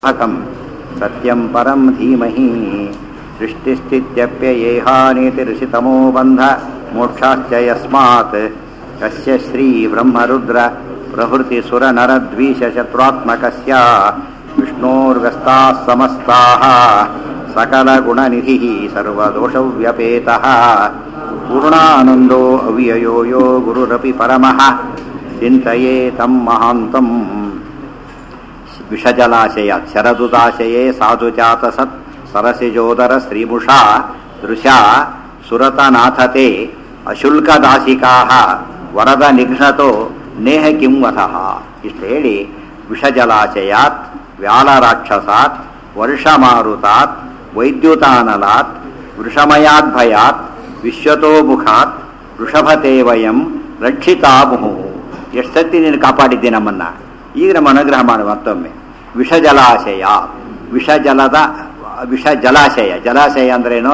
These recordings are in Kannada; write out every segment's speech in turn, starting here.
अकं सत्यं परं धीमहि सृष्टिस्थित्यप्ययेहानीतिऋषितमो बन्ध मोक्षाश्च यस्मात् कस्य श्रीब्रह्मरुद्र प्रभृतिसुरनरद्वीषशत्रुत्मकस्य विष्णोर्व्यस्ताः समस्ताः सकलगुणनिधिः सर्वदोषव्यपेतः पूर्णानन्दो अव्ययो यो गुरुरपि परमः चिन्तये तं महान्तम् ವಿಷಜಲಾಶಯ ಶರದುದಾಶಯೇ ಸಾಧುಜಾತ ಸತ್ ಸರಸಿಜೋದರ ಶ್ರೀಮುಷಾ ದೃಶಾ ಸುರತನಾಥತೆ ಅಶುಲ್ಕದಾಸಿಕಾ ವರದ ನಿಘ್ನತೋ ನೇಹ ಕಿಂವಥಃ ಇಷ್ಟು ಹೇಳಿ ವಿಷಜಲಾಶಯಾತ್ ವ್ಯಾಲರಾಕ್ಷಸಾತ್ ವರ್ಷಮಾರುತಾತ್ ವೈದ್ಯುತಾನಲಾತ್ ವೃಷಮಯಾದ್ಭಯಾತ್ ವಿಶ್ವತೋಮುಖಾತ್ ವೃಷಭತೆ ವಯಂ ರಕ್ಷಿತಾ ಮುಹು ಎಷ್ಟು ಸತಿ ನೀನು ಕಾಪಾಡಿದ್ದೆ ನಮ್ಮನ್ನ ಈಗ ನಮ್ಮ ಅನುಗ್ರಹ ಮಾಡು ಮತ್ತೊಮ್ಮೆ ವಿಷ ಜಲಾಶಯ ವಿಷ ಜಲದ ವಿಷ ಜಲಾಶಯ ಜಲಾಶಯ ಅಂದ್ರೇನು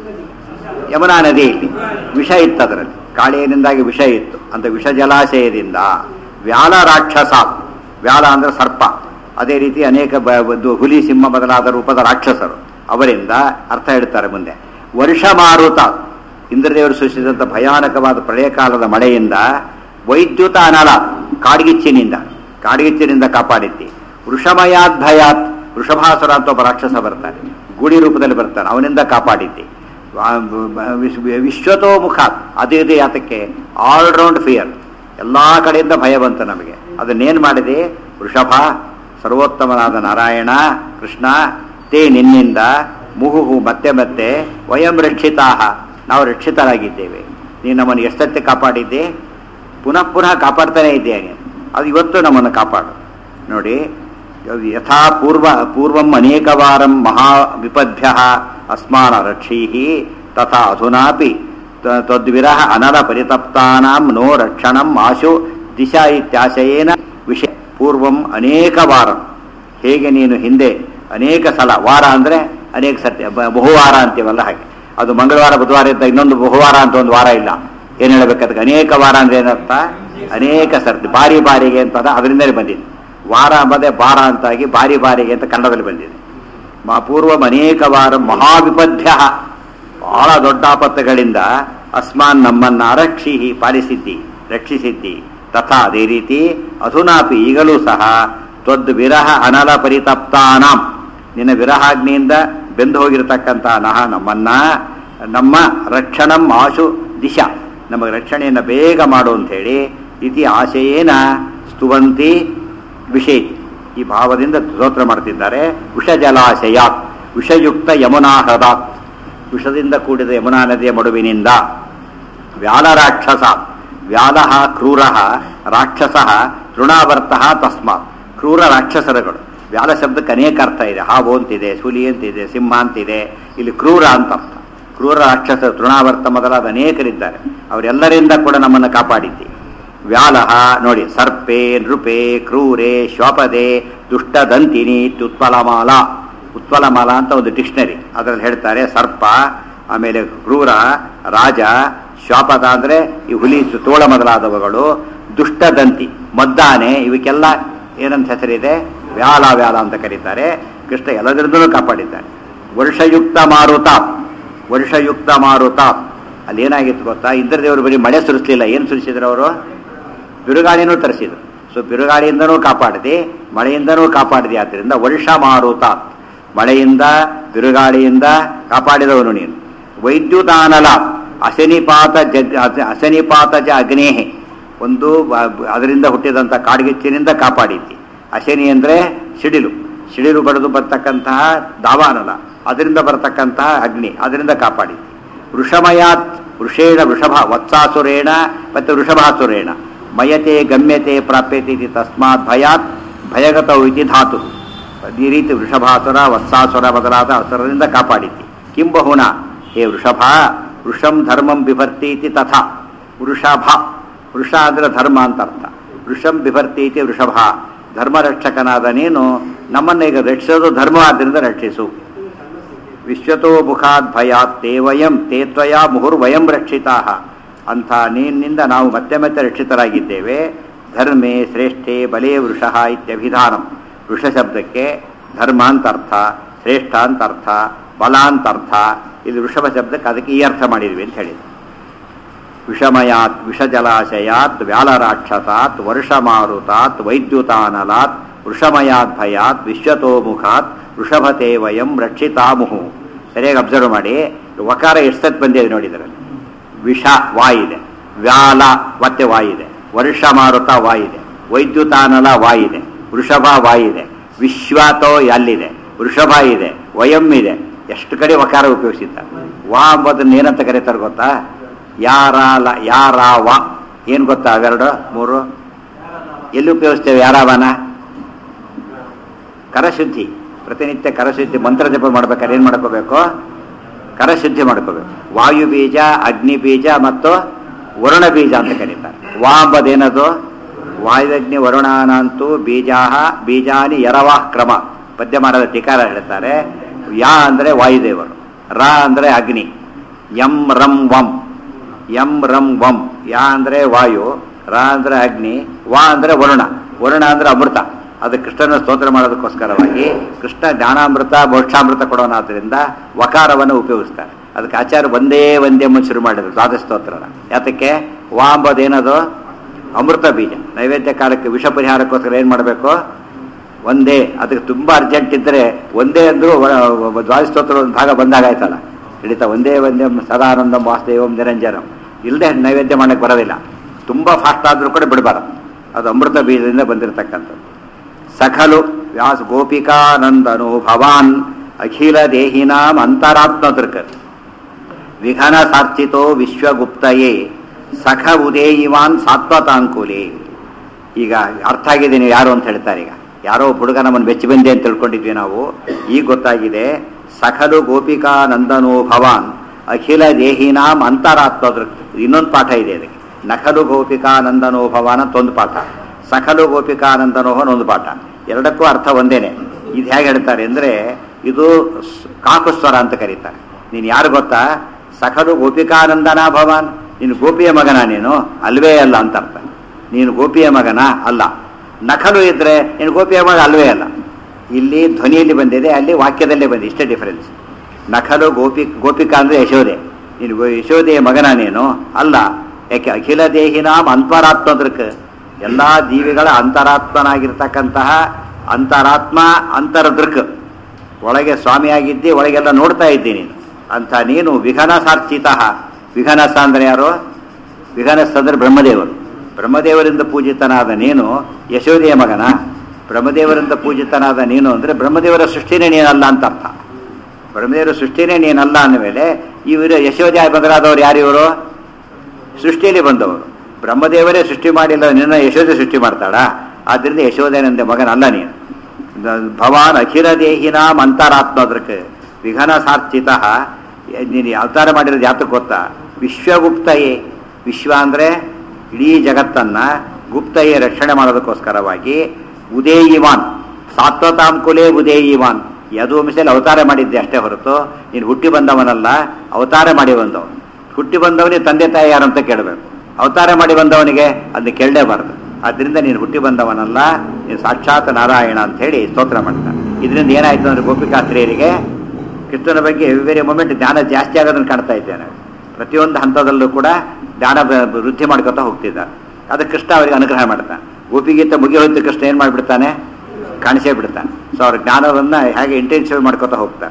ಯಮುನಾ ನದಿಯಲ್ಲಿ ವಿಷ ಇತ್ತು ಅದರಲ್ಲಿ ಕಾಳಿಯನಿಂದಾಗಿ ವಿಷ ಇತ್ತು ಅಂತ ವಿಷ ಜಲಾಶಯದಿಂದ ವ್ಯಾಲ ರಾಕ್ಷಸ ವ್ಯಾಲ ಅಂದ್ರೆ ಸರ್ಪ ಅದೇ ರೀತಿ ಅನೇಕ ಬ- ಒಂದು ಹುಲಿ ಸಿಂಹ ಬದಲಾದ ರೂಪದ ರಾಕ್ಷಸರು ಅವರಿಂದ ಅರ್ಥ ಹೇಳ್ತಾರೆ ಮುಂದೆ ವರ್ಷ ಮಾರುತ ಇಂದ್ರದೇವರು ಸೃಷ್ಟಿಸಿದಂಥ ಭಯಾನಕವಾದ ಪ್ರಳಯ ಕಾಲದ ಮಳೆಯಿಂದ ವೈದ್ಯುತ ಅನಲ ಕಾಡ್ಗಿಚ್ಚಿನಿಂದ ಕಾಡ್ಗಿಚ್ಚಿನಿಂದ ಕಾಪಾಡಿದ್ದಿ ವೃಷಮಯಾದ್ಭಯಾತ್ ವೃಷಭಾಸುರ ಅಂತ ಒಬ್ಬ ರಾಕ್ಷಸ ಬರ್ತಾನೆ ಗುಡಿ ರೂಪದಲ್ಲಿ ಬರ್ತಾನೆ ಅವನಿಂದ ಕಾಪಾಡಿದ್ದಿ ವಾ- ಬ- ವಿಶ್- ವಿಶ್ವತೋಮುಖ ಅದೇ ಇದೆ ಯಾತಕ್ಕೆ ಆಲ್ರೌಂಡ್ ಫಿಯರ್ ಎಲ್ಲ ಕಡೆಯಿಂದ ಭಯ ಬಂತು ನಮಗೆ ಅದನ್ನೇನು ಮಾಡಿದೆ ವೃಷಭ ಸರ್ವೋತ್ತಮನಾದ ನಾರಾಯಣ ಕೃಷ್ಣ ತೇ ನಿನ್ನಿಂದ ಮುಹುಹು ಮತ್ತೆ ಮತ್ತೆ ವಯಂ ರಕ್ಷಿತಾ ನಾವು ರಕ್ಷಿತರಾಗಿದ್ದೇವೆ ನೀನು ನಮ್ಮನ್ನು ಎಷ್ಟೊತ್ತೆ ಕಾಪಾಡಿದ್ದೆ ಪುನಃ ಪುನಃ ಕಾಪಾಡ್ತಾನೆ ಇದ್ದೇನೆ ಅದು ಇವತ್ತು ನಮ್ಮನ್ನು ಕಾಪಾಡು ನೋಡಿ ಯಥಾ ಪೂರ್ವ ಪೂರ್ವಂ ಅನೇಕವಾರಂ ಮಹಾ ವಿಪದ್ಭ್ಯ ಅಸ್ಮಾನ ರಕ್ಷೀ ತಥಾ ಅಧುನಾಪಿ ತ- ತದ್ವಿರಹ ಅನಲ ಪರಿತಪ್ತಾನಾಂ ನೋ ರಕ್ಷಣಂ ಆಶು ದಿಶಾ ಇತ್ಯಾಶಯೇನ ವಿಷಯ ಪೂರ್ವಂ ಅನೇಕ ವಾರಂ ಹೇಗೆ ನೀನು ಹಿಂದೆ ಅನೇಕ ಸಲ ವಾರ ಅಂದರೆ ಅನೇಕ ಸರ್ತಿ ಬ- ಬಹುವಾರ ಅಂತೀವಲ್ಲ ಹಾಗೆ ಅದು ಮಂಗಳವಾರ ಬುಧವಾರ ಇದ್ದ ಇನ್ನೊಂದು ಬಹುವಾರ ಅಂತ ಒಂದು ವಾರ ಇಲ್ಲ ಏನು ಹೇಳಬೇಕಾದ್ರೆ ಅನೇಕ ವಾರ ಅಂದ್ರೆ ಏನರ್ಥ ಅನೇಕ ಸರ್ತಿ ಬಾರಿ ಬಾರಿಗೆ ಅಂತ ಅದರಿಂದಲೇ ಬಂದಿದೆ ವಾರ ಅಂಬದೇ ಬಾರ ಅಂತಾಗಿ ಬಾರಿ ಬಾರಿಗೆ ಅಂತ ಕನ್ನಡದಲ್ಲಿ ಬಂದಿದೆ ಮಾ ಪೂರ್ವಂ ಅನೇಕ ವಾರ ಮಹಾವಿಪದ್ಯ ಬಹಳ ದೊಡ್ಡ ಆಪತ್ತುಗಳಿಂದ ಅಸ್ಮಾನ್ ನಮ್ಮನ್ನ ರಕ್ಷಿ ಪಾಲಿಸಿದ್ದಿ ರಕ್ಷಿಸಿದ್ದಿ ತಥಾ ಅದೇ ರೀತಿ ಅಧುನಾಪಿ ಈಗಲೂ ಸಹ ತ್ವದ್ ವಿರಹ ಅನಲ ಪರಿತಪ್ತಾನಾಂ ನಿನ್ನ ವಿರಹಾಗ್ನಿಯಿಂದ ಬೆಂದು ಹೋಗಿರತಕ್ಕಂಥ ನಹ ನಮ್ಮನ್ನ ನಮ್ಮ ರಕ್ಷಣಂ ಆಶು ದಿಶಾ ನಮಗೆ ರಕ್ಷಣೆಯನ್ನು ಬೇಗ ಮಾಡು ಅಂಥೇಳಿ ಇತಿ ಆಶಯೇನ ಸ್ತುವಂತಿ ವಿಷಯ ಈ ಭಾವದಿಂದ ಸ್ತೋತ್ರ ಮಾಡ್ತಿದ್ದಾರೆ ವಿಷ ಜಲಾಶಯ ವಿಷಯುಕ್ತ ಯಮುನಾ ಹೃದಾತ್ ವಿಷದಿಂದ ಕೂಡಿದ ಯಮುನಾ ನದಿಯ ಮಡುವಿನಿಂದ ವ್ಯಾಲ ರಾಕ್ಷಸ ವ್ಯಾಲ ಕ್ರೂರ ರಾಕ್ಷಸ ತೃಣಾವರ್ತ ತಸ್ಮಾತ್ ಕ್ರೂರ ರಾಕ್ಷಸರುಗಳು ವ್ಯಾಲ ಶಬ್ದಕ್ಕೆ ಅನೇಕ ಅರ್ಥ ಇದೆ ಹಾವು ಅಂತಿದೆ ಹುಲಿ ಅಂತಿದೆ ಸಿಂಹ ಅಂತಿದೆ ಇಲ್ಲಿ ಕ್ರೂರ ಅಂತ ಅರ್ಥ ಕ್ರೂರ ರಾಕ್ಷಸ ತೃಣಾವರ್ತ ಮೊದಲಾದ ಅನೇಕರಿದ್ದಾರೆ ಅವರೆಲ್ಲರಿಂದ ಕೂಡ ನಮ್ಮನ್ನು ಕಾಪಾಡಿದ್ದಿ ವ್ಯಾಲಹ ನೋಡಿ ಸರ್ಪೆ ನೃಪೆ ಕ್ರೂರೆ ಶ್ವಾಪದೆ ದುಷ್ಟದಂತಿನಿ ಉತ್ಪಲಮಾಲ ಉತ್ಪಲಮಾಲ ಅಂತ ಒಂದು ಡಿಕ್ಷನರಿ ಅದರಲ್ಲಿ ಹೇಳ್ತಾರೆ ಸರ್ಪ ಆಮೇಲೆ ಕ್ರೂರ ರಾಜ ಶ್ವಾಪದ ಅಂದ್ರೆ ಈ ಹುಲಿ ತೋಳ ಮೊದಲಾದವುಗಳು ದುಷ್ಟದಂತಿ ಮದ್ದಾನೆ ಇವಕ್ಕೆಲ್ಲ ಏನಂತ ಹೆಸರಿದೆ ವ್ಯಾಲ ವ್ಯಾಲ ಅಂತ ಕರೀತಾರೆ ಕೃಷ್ಣ ಎಲ್ಲದರಿಂದಲೂ ಕಾಪಾಡಿದ್ದಾನೆ ವರ್ಷಯುಕ್ತ ಮಾರುತ ವರ್ಷಯುಕ್ತ ಮಾರುತ ಅಲ್ಲಿ ಏನಾಗಿತ್ತು ಗೊತ್ತಾ ಇಂದ್ರದೇವರು ಬರೀ ಮಳೆ ಸುರಿಸ್ಲಿಲ್ಲ ಏನು ಸುರಿಸಿದ್ರು ಅವರು ಬಿರುಗಾಳಿನೂ ತರಿಸಿದ್ರು ಸೊ ಬಿರುಗಾಳಿಯಿಂದನೂ ಕಾಪಾಡಿದೆ ಮಳೆಯಿಂದನೂ ಕಾಪಾಡಿದೆ ಆದ್ದರಿಂದ ವರ್ಷ ಮಾರುತ ಮಳೆಯಿಂದ ಬಿರುಗಾಳಿಯಿಂದ ಕಾಪಾಡಿದವನು ನೀನು ವೈದ್ಯುತಾನಲ ಅಶನಿಪಾತ ಜಗ್ ಅಸ- ಅಶನಿಪಾತ ಜ ಅಗ್ನೇಹೆ ಒಂದು ಬ- ಬ- ಅದರಿಂದ ಹುಟ್ಟಿದಂಥ ಕಾಡ್ಗಿಚ್ಚಿನಿಂದ ಕಾಪಾಡಿದ್ದಿ ಅಶನಿ ಅಂದರೆ ಸಿಡಿಲು ಸಿಡಿಲು ಬಡಿದು ಬರ್ತಕ್ಕಂತಹ ದಾವಾನಲ ಅದರಿಂದ ಬರ್ತಕ್ಕಂತಹ ಅಗ್ನಿ ಅದರಿಂದ ಕಾಪಾಡಿದ್ದಿ ವೃಷಮಯಾತ್ ವೃಷೇಣ ವೃಷಭ ವತ್ಸಾಸುರೇಣ ಮತ್ತು ವೃಷಭಾಸುರೇಣ ಮಯತೆ ಗಮ್ಯತೆ ಪ್ರಾಪ್ಯತೆ ಇತಿ ತಸ್ಮಾತ್ ಭಯಾತ್ ಭಯಗತವು ಇತಿ ಧಾತು ಈ ರೀತಿ ವೃಷಭಾಸುರ ವತ್ಸಾಸುರ ಮೊದಲಾದ ಅಸುರರಿಂದ ಕಾಪಾಡಿದ್ದಿ ಕಿಂ ಬಹುನ ಹೇ ವೃಷಭ ವೃಷಂ ಧರ್ಮಂ ಬಿಭರ್ತಿ ಇತಿ ತಥಾ ವೃಷಭ ವೃಷ ಅಂದ್ರೆ ಧರ್ಮ ಅಂತ ಅರ್ಥ ವೃಷಂ ಬಿಭರ್ತಿ ಇತಿ ವೃಷಭ ಧರ್ಮರಕ್ಷಕನಾದ ನೀನು ನಮ್ಮನ್ನ ಈಗ ರಕ್ಷಿಸೋದು ಧರ್ಮವಾದ್ದರಿಂದ ರಕ್ಷಿಸು ವಿಶ್ವತೋ ಮುಖಾತ್ ಭಯಾತ್ ತೇ ವಯಂ ತೇ ತ್ವಯ ಮುಹುರ್ವಯಂ ರಕ್ಷಿತಾ ಅಂಥ ನೀನಿಂದ ನಾವು ಮತ್ತೆ ಮತ್ತೆ ರಕ್ಷಿತರಾಗಿದ್ದೇವೆ ಧರ್ಮೇ ಶ್ರೇಷ್ಠೆ ಬಲೇ ವೃಷಃ ಇತ್ಯಭಿಧಾನಂ ವೃಷ ಶಬ್ದಕ್ಕೆ ಧರ್ಮ ಅಂತ ಅರ್ಥ ಶ್ರೇಷ್ಠ ಅಂತ ಅರ್ಥ ಬಲ ಅಂತ ಅರ್ಥ ಇದು ವೃಷಭ ಶಬ್ದಕ್ಕೆ ಅದಕ್ಕೆ ಈ ಅರ್ಥ ಮಾಡಿದ್ವಿ ಅಂತ ಹೇಳಿದ್ರು ವಿಷಮಯಾತ್ ವಿಷಜಲಾಶಯಾತ್ ವ್ಯಾಲರಾಕ್ಷಸಾತ್ ವರ್ಷಮಾರುತಾತ್ ವೈದ್ಯುತಾನಲಾತ್ ವೃಷಮಯಾತ್ ಭಯಾತ್ ವಿಶ್ವತೋಮುಖಾತ್ ವೃಷಭತೆ ವಯಂ ರಕ್ಷಿತಾಮುಹು ಸರಿಯಾಗಿ ಅಬ್ಸರ್ವ್ ಮಾಡಿ ವಕಾರ ಎಷ್ಟತ್ ಬಂದಿದೆ ನೋಡಿದ್ರಲ್ಲಿ ವಿಷ ವಾಯಿದೆ ವ್ಯಾಲ ಮತ್ತೆ ವಾಯಿದೆ ವರ್ಷ ಮಾರುತ ವಾಯಿದೆ ವೈದ್ಯುತಾನಲ ವಾಯಿದೆ ವೃಷಭ ವಾಯಿದೆ ವಿಶ್ವತೋ ಅಲ್ಲಿದೆ ವೃಷಭ ಇದೆ ವಯಂ ಇದೆ ಎಷ್ಟು ಕಡೆ ವಕಾರ ಉಪಯೋಗಿಸಿದ್ದಾರೆ ವಾ ಎಂಬುದನ್ನ ಏನಂತ ಕರೀತಾರೆ ಗೊತ್ತಾ ಯಾರ ಲ ಯಾರ ವ ಏನು ಗೊತ್ತಾ ಅವೆರಡು ಮೂರು ಎಲ್ಲಿ ಉಪಯೋಗಿಸ್ತೇವೆ ಯಾರಾವನ ಕರಶುದ್ಧಿ ಪ್ರತಿನಿತ್ಯ ಕರಶುದ್ಧಿ ಮಂತ್ರ ಜಪ ಮಾಡ್ಬೇಕಾದ್ರೆ ಏನು ಮಾಡ್ಕೋಬೇಕು ಕರಶುದ್ಧಿ ಮಾಡ್ಕೋಬೇಕು ವಾಯು ಬೀಜ ಅಗ್ನಿ ಬೀಜ ಮತ್ತು ವರುಣ ಬೀಜ ಅಂತ ಕರೀತಾರೆ ವಾ ಎಂಬುದೇನದು ವಾಯುದಗ್ನಿ ವರುಣಾನಂತೂ ಬೀಜಾ ಬೀಜಾನಿ ಯರವಾಹ ಕ್ರಮ ಪದ್ಯಮಾನದ ಟೀಕಾರ ಹೇಳ್ತಾರೆ ಯಾ ಅಂದರೆ ವಾಯುದೇವರು ರ ಅಂದರೆ ಅಗ್ನಿ ಯಂ ರಂ ವಂ ಯಂ ರಂ ವಂ ಯಾ ಅಂದರೆ ವಾಯು ರ ಅಂದರೆ ಅಗ್ನಿ ವಾ ಅಂದರೆ ವರುಣ ವರುಣ ಅಂದರೆ ಅಮೃತ ಅದು ಕೃಷ್ಣನ ಸ್ತೋತ್ರ ಮಾಡೋದಕ್ಕೋಸ್ಕರವಾಗಿ ಕೃಷ್ಣ ಜ್ಞಾನಾಮೃತ ಮೋಕ್ಷಾಮೃತ ಕೊಡೋನಾದ್ರಿಂದ ವಕಾರವನ್ನು ಉಪಯೋಗಿಸ್ತಾರೆ ಅದಕ್ಕೆ ಆಚಾರ್ಯ ಒಂದೇ ಒಂದೇ ಎಂಬ ಶುರು ಮಾಡಿದ್ರು ದ್ವಾದಶ ಸ್ತೋತ್ರನ ಯಾತಕ್ಕೆ ವಾ ಎಂಬುದೇನದು ಅಮೃತ ಬೀಜ ನೈವೇದ್ಯ ಕಾಲಕ್ಕೆ ವಿಷ ಪರಿಹಾರಕ್ಕೋಸ್ಕರ ಏನು ಮಾಡಬೇಕು ಒಂದೇ ಅದಕ್ಕೆ ತುಂಬ ಅರ್ಜೆಂಟ್ ಇದ್ದರೆ ಒಂದೇ ಅಂದರೂ ದ್ವಾದಶ ಸ್ತೋತ್ರ ಒಂದು ಭಾಗ ಬಂದಾಗಾಯ್ತಲ್ಲ ಹಿಡಿತ ಒಂದೇ ಒಂದೇ ಸದಾನಂದಂ ವಾಸುದೇವಂ ನಿರಂಜನಂ ಇಲ್ಲದೆ ನೈವೇದ್ಯ ಮಾಡಕ್ಕೆ ಬರೋದಿಲ್ಲ ತುಂಬ ಫಾಸ್ಟ್ ಆದರೂ ಕೂಡ ಬಿಡಬಾರದು ಅದು ಅಮೃತ ಬೀಜದಿಂದ ಬಂದಿರತಕ್ಕಂಥದ್ದು ಸಖಲು ವ್ಯಾಸ ಗೋಪಿಕಾನಂದನು ಭವಾನ್ ಅಖಿಲ ದೇಹಿನಾಂ ಅಂತರಾತ್ಮ ದೃಕ್ ವಿಘನ ಸಾರ್ಚಿತೋ ವಿಶ್ವಗುಪ್ತಯೇ ಸಖ ಉದೇಯಿವಾನ್ ಸಾತ್ವತಾಂಕುಲಿ ಈಗ ಅರ್ಥ ಆಗಿದೆ ನೀವು ಯಾರು ಅಂತ ಹೇಳ್ತಾರೆ ಈಗ ಯಾರೋ ಒಬ್ಬ ಹುಡುಗ ನಮ್ಮನ್ನು ಬೆಚ್ಚಿ ಬಂದೆ ಅಂತ ತಿಳ್ಕೊಂಡಿದ್ವಿ ನಾವು ಈಗ ಗೊತ್ತಾಗಿದೆ ಸಖಲು ಗೋಪಿಕಾನಂದನೋ ಭವಾನ್ ಅಖಿಲ ದೇಹಿನಾಂ ಅಂತರಾತ್ಮ ದೃಕ್ ಇನ್ನೊಂದು ಪಾಠ ಇದೆ ಅದಕ್ಕೆ ನಖಲು ಗೋಪಿಕಾನಂದನೋ ಭವಾನ್ ಅಂತ ಒಂದು ಪಾಠ ಸಖಲು ಗೋಪಿಕಾನಂದನೋ ಒಂದು ಪಾಠ ಎರಡಕ್ಕೂ ಅರ್ಥ ಒಂದೇನೆ ಇದು ಹೇಗೆ ಹೇಳ್ತಾರೆ ಅಂದರೆ ಇದು ಸ್- ಕಾಕುಸ್ವರ ಅಂತ ಕರೀತಾರೆ ನೀನು ಯಾರು ಗೊತ್ತಾ ಸಖಲು ಗೋಪಿಕಾನಂದನ ಭವಾನ್ ನೀನು ಗೋಪಿಯ ಮಗನ ನೀನು ಅಲ್ವೇ ಅಲ್ಲ ಅಂತ ಅರ್ಥ ನೀನು ಗೋಪಿಯ ಮಗನ ಅಲ್ಲ ನಖಲು ಇದ್ರೆ ನೀನು ಗೋಪಿಯ ಮಗ ಅಲ್ವೇ ಅಲ್ಲ ಇಲ್ಲಿ ಧ್ವನಿಯಲ್ಲಿ ಬಂದಿದೆ ಅಲ್ಲಿ ವಾಕ್ಯದಲ್ಲೇ ಬಂದಿದೆ ಇಷ್ಟೇ ಡಿಫರೆನ್ಸ್ ನಖಲು ಗೋಪಿ ಗೋಪಿಕಾ ಅಂದ್ರೆ ಯಶೋದೆ ನೀನು ಗೋ- ಯಶೋದೆಯ ಮಗನ ನೀನು ಅಲ್ಲ ಯಾಕೆ ಅಖಿಲ ದೇಹಿನಾಂ ಅಂತರಾತ್ಮ ದೃಕ್ ಎಲ್ಲ ಜೀವಿಗಳ ಅಂತರಾತ್ಮನಾಗಿರ್ತಕ್ಕಂತಹ ಅಂತರಾತ್ಮ ಅಂತರದೃಕ್ ಒಳಗೆ ಸ್ವಾಮಿಯಾಗಿದ್ದಿ ಒಳಗೆಲ್ಲ ನೋಡ್ತಾ ಇದ್ದಿ ನೀನು ಅಂತ ನೀನು ವಿಘನ ಸಾರ್ಚಿತ ವಿಘನಸ ಅಂದ್ರೆ ಯಾರು ವಿಘನಸ್ ಅಂದ್ರೆ ಬ್ರಹ್ಮದೇವರು ಬ್ರಹ್ಮದೇವರಿಂದ ಪೂಜಿತನಾದ ನೀನು ಯಶೋದೆಯ ಮಗನ ಬ್ರಹ್ಮದೇವರಿಂದ ಪೂಜಿತನಾದ ನೀನು ಅಂದ್ರೆ ಬ್ರಹ್ಮದೇವರ ಸೃಷ್ಟಿನೇ ನೀನಲ್ಲ ಅಂತ ಅರ್ಥ ಬ್ರಹ್ಮದೇವರ ಸೃಷ್ಟಿನೇ ನೀನಲ್ಲ ಅಂದಮೇಲೆ ಇವರು ಯಶೋದೆ ಬದಲಾದವರು ಯಾರು ಇವರು ಸೃಷ್ಟಿಯಲ್ಲಿ ಬಂದವರು ಬ್ರಹ್ಮದೇವರೇ ಸೃಷ್ಟಿ ಮಾಡಿಲ್ಲ ನಿನ್ನ ಯಶೋದೆ ಸೃಷ್ಟಿ ಮಾಡ್ತಾಳ ಆದ್ದರಿಂದ ಯಶೋಧೆನಂದೆ ಮಗನಲ್ಲ ನೀನು ದ- ಭವಾನ್ ಅಖಿಲ ದೇಹಿನಾಂ ಅಂತರಾತ್ಮದೃಕ್ ವಿಘನ ಸಾರ್ಚಿತ ನೀನು ಅವತಾರ ಮಾಡಿರೋದು ಯಾತಕ್ಕೆ ಗೊತ್ತಾ ವಿಶ್ವಗುಪ್ತಯೇ ವಿಶ್ವ ಅಂದರೆ ಇಡೀ ಜಗತ್ತನ್ನ ಗುಪ್ತಯೇ ರಕ್ಷಣೆ ಮಾಡೋದಕ್ಕೋಸ್ಕರವಾಗಿ ಉದೇಯಿವಾನ್ ಸಾತ್ವತಾಂಕುಲೇ ಉದೇಯಿವಾನ್ ಯದು ಮಿಸಲ್ ಅವತಾರ ಮಾಡಿದ್ದೆ ಅಷ್ಟೇ ಹೊರತು ನೀನು ಹುಟ್ಟಿ ಬಂದವನಲ್ಲ ಅವತಾರ ಮಾಡಿ ಬಂದವನು ಹುಟ್ಟಿ ಬಂದವನಿಗೆ ತಂದೆ ತಾಯಿ ಯಾರು ಅಂತ ಕೇಳಬೇಕು ಅವತಾರ ಮಾಡಿ ಬಂದವನಿಗೆ ಅದನ್ನ ಕೇಳಲೇಬಾರದು ಆದ್ರಿಂದ ನೀನು ಹುಟ್ಟಿ ಬಂದವನಲ್ಲ ನೀನು ಸಾಕ್ಷಾತ್ ನಾರಾಯಣ ಅಂತ ಹೇಳಿ ಸ್ತೋತ್ರ ಮಾಡ್ತಾನೆ ಇದರಿಂದ ಏನಾಯ್ತು ಅಂದ್ರೆ ಗೋಪಿಕಾಸ್ತ್ರೀಯರಿಗೆ ಕೃಷ್ಣನ ಬಗ್ಗೆ ವೆರಿ ಮೊಮೆಂಟ್ ಜ್ಞಾನ ಜಾಸ್ತಿ ಆಗೋದನ್ನು ಕಾಣ್ತಾ ಇದ್ದೇನೆ ಪ್ರತಿಯೊಂದು ಹಂತದಲ್ಲೂ ಕೂಡ ಜ್ಞಾನ ಬ- ವೃದ್ಧಿ ಮಾಡ್ಕೊತಾ ಹೋಗ್ತಿದ್ದಾರೆ ಅದಕ್ಕೆ ಕೃಷ್ಣ ಅವರಿಗೆ ಅನುಗ್ರಹ ಮಾಡ್ತಾನೆ ಗೋಪಿಗೀತ ಮುಗಿ ಹೋಯ್ತು ಕೃಷ್ಣ ಏನು ಮಾಡಿಬಿಡ್ತಾನೆ ಕಾಣಿಸೇ ಬಿಡ್ತಾನೆ ಸೊ ಅವ್ರ ಜ್ಞಾನವನ್ನ ಹೇಗೆ ಇಂಟೆನ್ಸಿವ್ ಮಾಡ್ಕೊತಾ ಹೋಗ್ತಾನೆ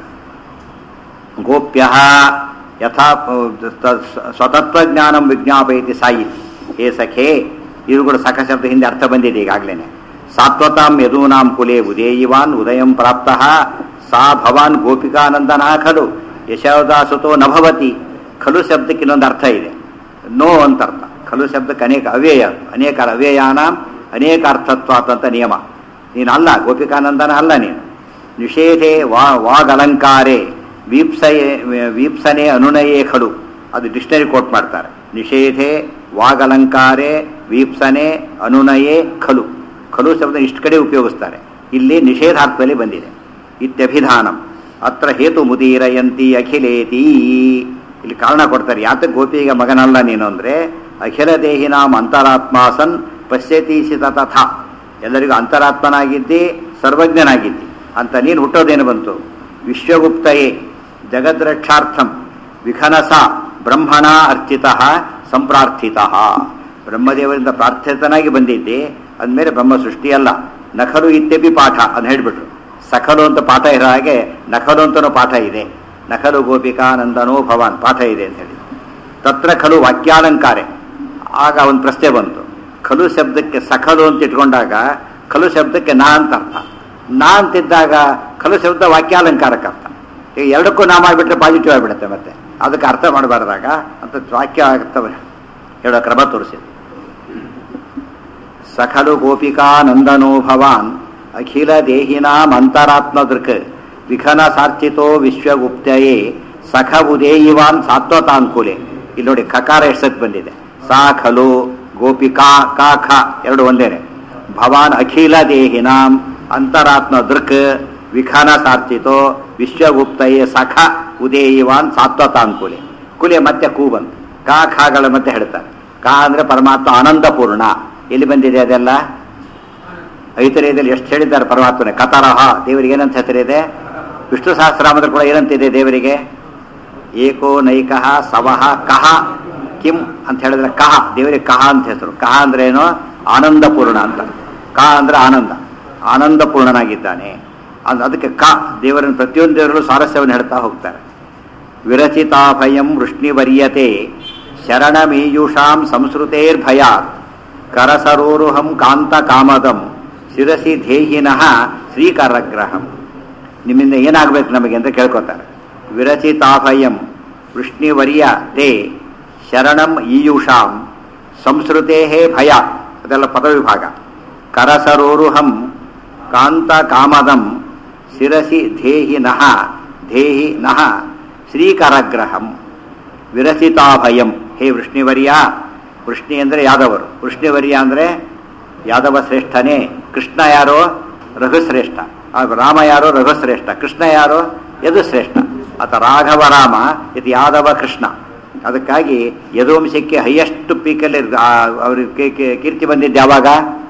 ಗೋಪ್ಯ ಯಥಾ ಸ್ವತತ್ವಜ್ಞಾನಂ ವಿಜ್ಞಾಪಯತಿ ಸಾಯಿ ಹೇ ಸಖೇ ಇದು ಕೂಡ ಸಖ ಶಬ್ದ ಹಿಂದೆ ಅರ್ಥ ಬಂದಿದೆ ಈಗಾಗಲೇ ಸಾತ್ವತಾಂ ಯದೂನಾಂ ಕುಲೇ ಉದೇಯಿವಾನ್ ಉದಯಂ ಪ್ರಾಪ್ತ ಸಾ ಭವಾನ್ ಗೋಪಿಕಾನಂದನಾ ಖಲು ಯಶೋದಾಸುತೋ ನಭವತಿ ಖಲು ಶಬ್ದಕ್ಕೆ ಇನ್ನೊಂದು ಅರ್ಥ ಇದೆ ನೋ ಅಂತ ಅರ್ಥ ಖಲು ಶಬ್ದಕ್ಕೆ ಅನೇಕ ಅವ್ಯಯ ಅನೇಕ ಅವ್ಯಯಾನಾಂ ಅನೇಕ ಅರ್ಥತ್ವಾತ್ ಅಂತ ನಿಯಮ ನೀನಲ್ಲ ಗೋಪಿಕಾನಂದನ ಅಲ್ಲ ನೀನು ನಿಷೇಧೆ ವಾ ವಾಗಲಂಕಾರೆ ವೀಪ್ಸಯೇ ವೀಪ್ಸನೆ ಅನುನಯೇ ಖಲು ಅದು ಡಿಕ್ಷನರಿ ಕೋಟ್ ಮಾಡ್ತಾರೆ ನಿಷೇಧೆ ವಾಗಲಂಕಾರೆ ವೀಪ್ಸನೆ ಅನುನಯೇ ಖಲು ಖಲು ಶಬ್ದ ಇಷ್ಟು ಕಡೆ ಉಪಯೋಗಿಸ್ತಾರೆ ಇಲ್ಲಿ ನಿಷೇಧಾರ್ಥದಲ್ಲಿ ಬಂದಿದೆ ಇತ್ಯಭಿಧಾನಂ ಅತ್ರ ಹೇತು ಮುದೀರಯಂತಿ ಅಖಿಲೇತಿ ಇಲ್ಲಿ ಕಾರಣ ಕೊಡ್ತಾರೆ ಯಾತಕ್ಕೆ ಗೋಪಿಗೆ ಮಗನಲ್ಲ ನೀನು ಅಂದ್ರೆ ಅಖಿಲ ದೇಹಿನಾಂ ಅಂತರಾತ್ಮಾಸನ್ ಪಶ್ಯತೀಸಿತ ತಥಾ ಎಲ್ಲರಿಗೂ ಅಂತರಾತ್ಮನಾಗಿದ್ದಿ ಸರ್ವಜ್ಞನಾಗಿದ್ದಿ ಅಂತ ನೀನು ಹುಟ್ಟೋದೇನು ಬಂತು ವಿಶ್ವಗುಪ್ತಯೇ ಜಗದ್ರಕ್ಷಾರ್ಥಂ ವಿಖನಸ ಬ್ರಹ್ಮಣ ಅರ್ಚಿತ ಸಂಪ್ರಾರ್ಥಿತ ಬ್ರಹ್ಮದೇವರಿಂದ ಪ್ರಾರ್ಥಿತನಾಗಿ ಬಂದಿದ್ದೆ ಅಂದಮೇಲೆ ಬ್ರಹ್ಮ ಸೃಷ್ಟಿಯಲ್ಲ ನಖಲು ಇತ್ಯಪಿ ಪಾಠ ಅಂತ ಹೇಳ್ಬಿಟ್ರು ಸಖಲು ಅಂತ ಪಾಠ ಇರೋ ಹಾಗೆ ನಖಲು ಅಂತನೂ ಪಾಠ ಇದೆ ನಖಲು ಗೋಪಿಕಾನಂದನೋ ಭವಾನ್ ಪಾಠ ಇದೆ ಅಂತ ಹೇಳಿ ತತ್ರ ಖಲು ವಾಕ್ಯಾಲಂಕಾರೆ ಆಗ ಒಂದು ಪ್ರಶ್ನೆ ಬಂತು ಖಲು ಶಬ್ದಕ್ಕೆ ಸಖಲು ಅಂತ ಇಟ್ಕೊಂಡಾಗ ಖಲು ಶಬ್ದಕ್ಕೆ ನಾ ಅಂತ ಅರ್ಥ ನಾ ಅಂತಿದ್ದಾಗ ಖಲು ಶಬ್ದ ವಾಕ್ಯಾಲಂಕಾರಕ್ಕೆ ಅರ್ಥ ಈಗ ಎರಡಕ್ಕೂ ನಾ ಮಾಡಿಬಿಟ್ರೆ ಪಾಸಿಟಿವ್ ಆಗಿಬಿಡುತ್ತೆ ಮತ್ತೆ ಅದಕ್ಕೆ ಅರ್ಥ ಮಾಡಬಾರ್ದಾಗ ಅಂತ ವಾಕ್ಯ ಅರ್ಥ ಹೇಳೋ ಕ್ರಮ ತೋರಿಸಿದೆ ಸಖಲು ಗೋಪಿಕಾನಂದನೋ ಭವಾನ್ ಅಖಿಲ ದೇಹಿನಾಂ ಅಂತರಾತ್ಮ ದೃಕ್ ವಿಖನ ಸಾರ್ಚಿತೋ ವಿಶ್ವಗುಪ್ತಯೇ ಸಖ ಉದೇಯಿವಾನ್ ಸಾತ್ವತಾಂಕುಲೆ ಇಲ್ಲಿ ನೋಡಿ ಕಕಾರ ಎಷ್ಟತ್ ಬಂದಿದೆ ಸಾ ಖಲು ಗೋಪಿಕಾ ಕಾ ಖ ಎರಡು ಒಂದೇನೆ ಭವಾನ್ ಅಖಿಲ ದೇಹಿನಾಂ ಅಂತರಾತ್ಮ ದೃಕ್ ವಿಖನ ಸಾರ್ಚಿತೋ ವಿಶ್ವಗುಪ್ತಯೇ ಸಖ ಉದೇಯಿವಾನ್ ಸಾತ್ವತಾಂಕುಲೆ ಕುಲೆ ಮತ್ತೆ ಕೂ ಬಂತು ಕಾ ಖಾಗಳ ಮತ್ತೆ ಹೇಳ್ತಾರೆ ಕಾ ಅಂದ್ರೆ ಪರಮಾತ್ಮ ಆನಂದಪೂರ್ಣ ಎಲ್ಲಿ ಬಂದಿದೆ ಅದೆಲ್ಲ ಐತರೇಯದಲ್ಲಿ ಎಷ್ಟು ಹೇಳಿದ್ದಾರೆ ಪರಮಾತ್ಮನೆ ಕತರಹ ದೇವರಿಗೆ ಏನಂತ ಹೆಸರಿದೆ ವಿಷ್ಣು ಸಹಸ್ರಾಮದಲ್ಲಿ ಕೂಡ ಏನಂತಿದೆ ದೇವರಿಗೆ ಏಕೋ ನೈಕಃ ಸವಹ ಕಹ ಕಿಂ ಅಂತ ಹೇಳಿದ್ರೆ ಕಹ ದೇವರಿಗೆ ಕಹ ಅಂತ ಹೆಸರು ಕಹ ಅಂದ್ರೆ ಏನು ಆನಂದಪೂರ್ಣ ಅಂತ ಕ ಅಂದ್ರೆ ಆನಂದ ಆನಂದಪೂರ್ಣನಾಗಿದ್ದಾನೆ ಅದ್- ಅದಕ್ಕೆ ಕ ದೇವರನ್ನು ಪ್ರತಿಯೊಂದು ದೇವರಲ್ಲೂ ಸ್ವಾರಸ್ಯವನ್ನು ಹೇಳ್ತಾ ಹೋಗ್ತಾರೆ ವಿರಚಿತಾಭಯಂ ವೃಷ್ಣಿವರ್ಯತೆ ಶರಣಮೀಯುಷಾಂ ಸಂಸ್ಕೃತೇರ್ಭಯಾತ್ ಕರಸರೋರುಹಂ ಕಾಂತ ಕಾಮದಂ ಶಿರಸಿ ಧೇಹಿನಃ ಶ್ರೀಕರಗ್ರಹಂ ನಿಮ್ಮಿಂದ ಏನಾಗಬೇಕು ನಮಗೆ ಅಂತ ಕೇಳ್ಕೊತಾರೆ ವಿರಚಿತಾಭಯಂ ವೃಷ್ಣಿವರ್ಯ ತೇ ಶರಣಂ ಈಯುಷಾಂ ಸಂಸ್ಕೃತೇ ಭಯ ಅದೆಲ್ಲ ಪದವಿಭಾಗ ಕರಸರೋರುಹಂ ಕಾಂತ ಕಾಮದಂ ಶಿರಸಿ ಧೇಹಿ ನಃ ಧೇಹಿ ನಃ ಶ್ರೀಕರಗ್ರಹಂ ವಿರಚಿತಾಭಯಂ ಹೇ ವೃಷ್ಣಿವರ್ಯ ವೃಷ್ಣಿ ಅಂದರೆ ಯಾದವರು ವೃಷ್ಣಿವರ್ಯ ಅಂದರೆ ಯಾದವ ಶ್ರೇಷ್ಠನೇ ಕೃಷ್ಣ ಯಾರೋ ರಘುಶ್ರೇಷ್ಠ ಆ ರಾಮ ಯಾರೋ ರಘುಶ್ರೇಷ್ಠ ಕೃಷ್ಣ ಯಾರೋ ಯದುಶ್ರೇಷ್ಠ ಆತ ರಾಘವ ರಾಮ ಇದು ಯಾದವ ಕೃಷ್ಣ ಅದಕ್ಕಾಗಿ ಯದುವಂಶಕ್ಕೆ ಹೈಯೆಸ್ಟ್ ಪೀಕಲ್ಲಿ ಅವ್ರಿಗೆ ಕೀರ್ತಿ ಬಂದಿದ್ದು ಯಾವಾಗ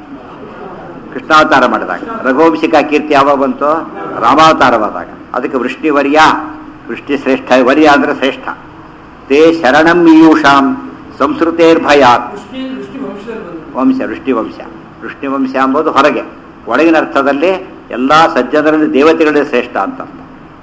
ಕೃಷ್ಣಾವತಾರ ಮಾಡಿದಾಗ ರಘುವಂಶಿಕ ಕೀರ್ತಿ ಯಾವಾಗ ಬಂತು ರಾಮಾವತಾರವಾದಾಗ ಅದಕ್ಕೆ ವೃಷ್ಣಿವರ್ಯ ವೃಷ್ಟಿ ಶ್ರೇಷ್ಠ ವರ್ಯ ಅಂದ್ರೆ ಶ್ರೇಷ್ಠ ತೇ ಶರಣಂ ಈಯೂಷಾಂ ಸಂಸ್ಕೃತೇರ್ಭಯಾತ್ ವೃಷ್ಟಿ ವೃಷ್ಟಿ ವಂಶದಲ್ಲಿ ಬಂದು ವಂಶ ವೃಷ್ಟಿ ವಂಶ ವೃಷ್ಟಿ ವಂಶ ಎಂಬುದು ಹೊರಗೆ ಒಳಗಿನ ಅರ್ಥದಲ್ಲಿ ಎಲ್ಲ ಸಜ್ಜನರಲ್ಲಿ ದೇವತೆಗಳೇ ಶ್ರೇಷ್ಠ ಅಂತ ಅರ್ಥ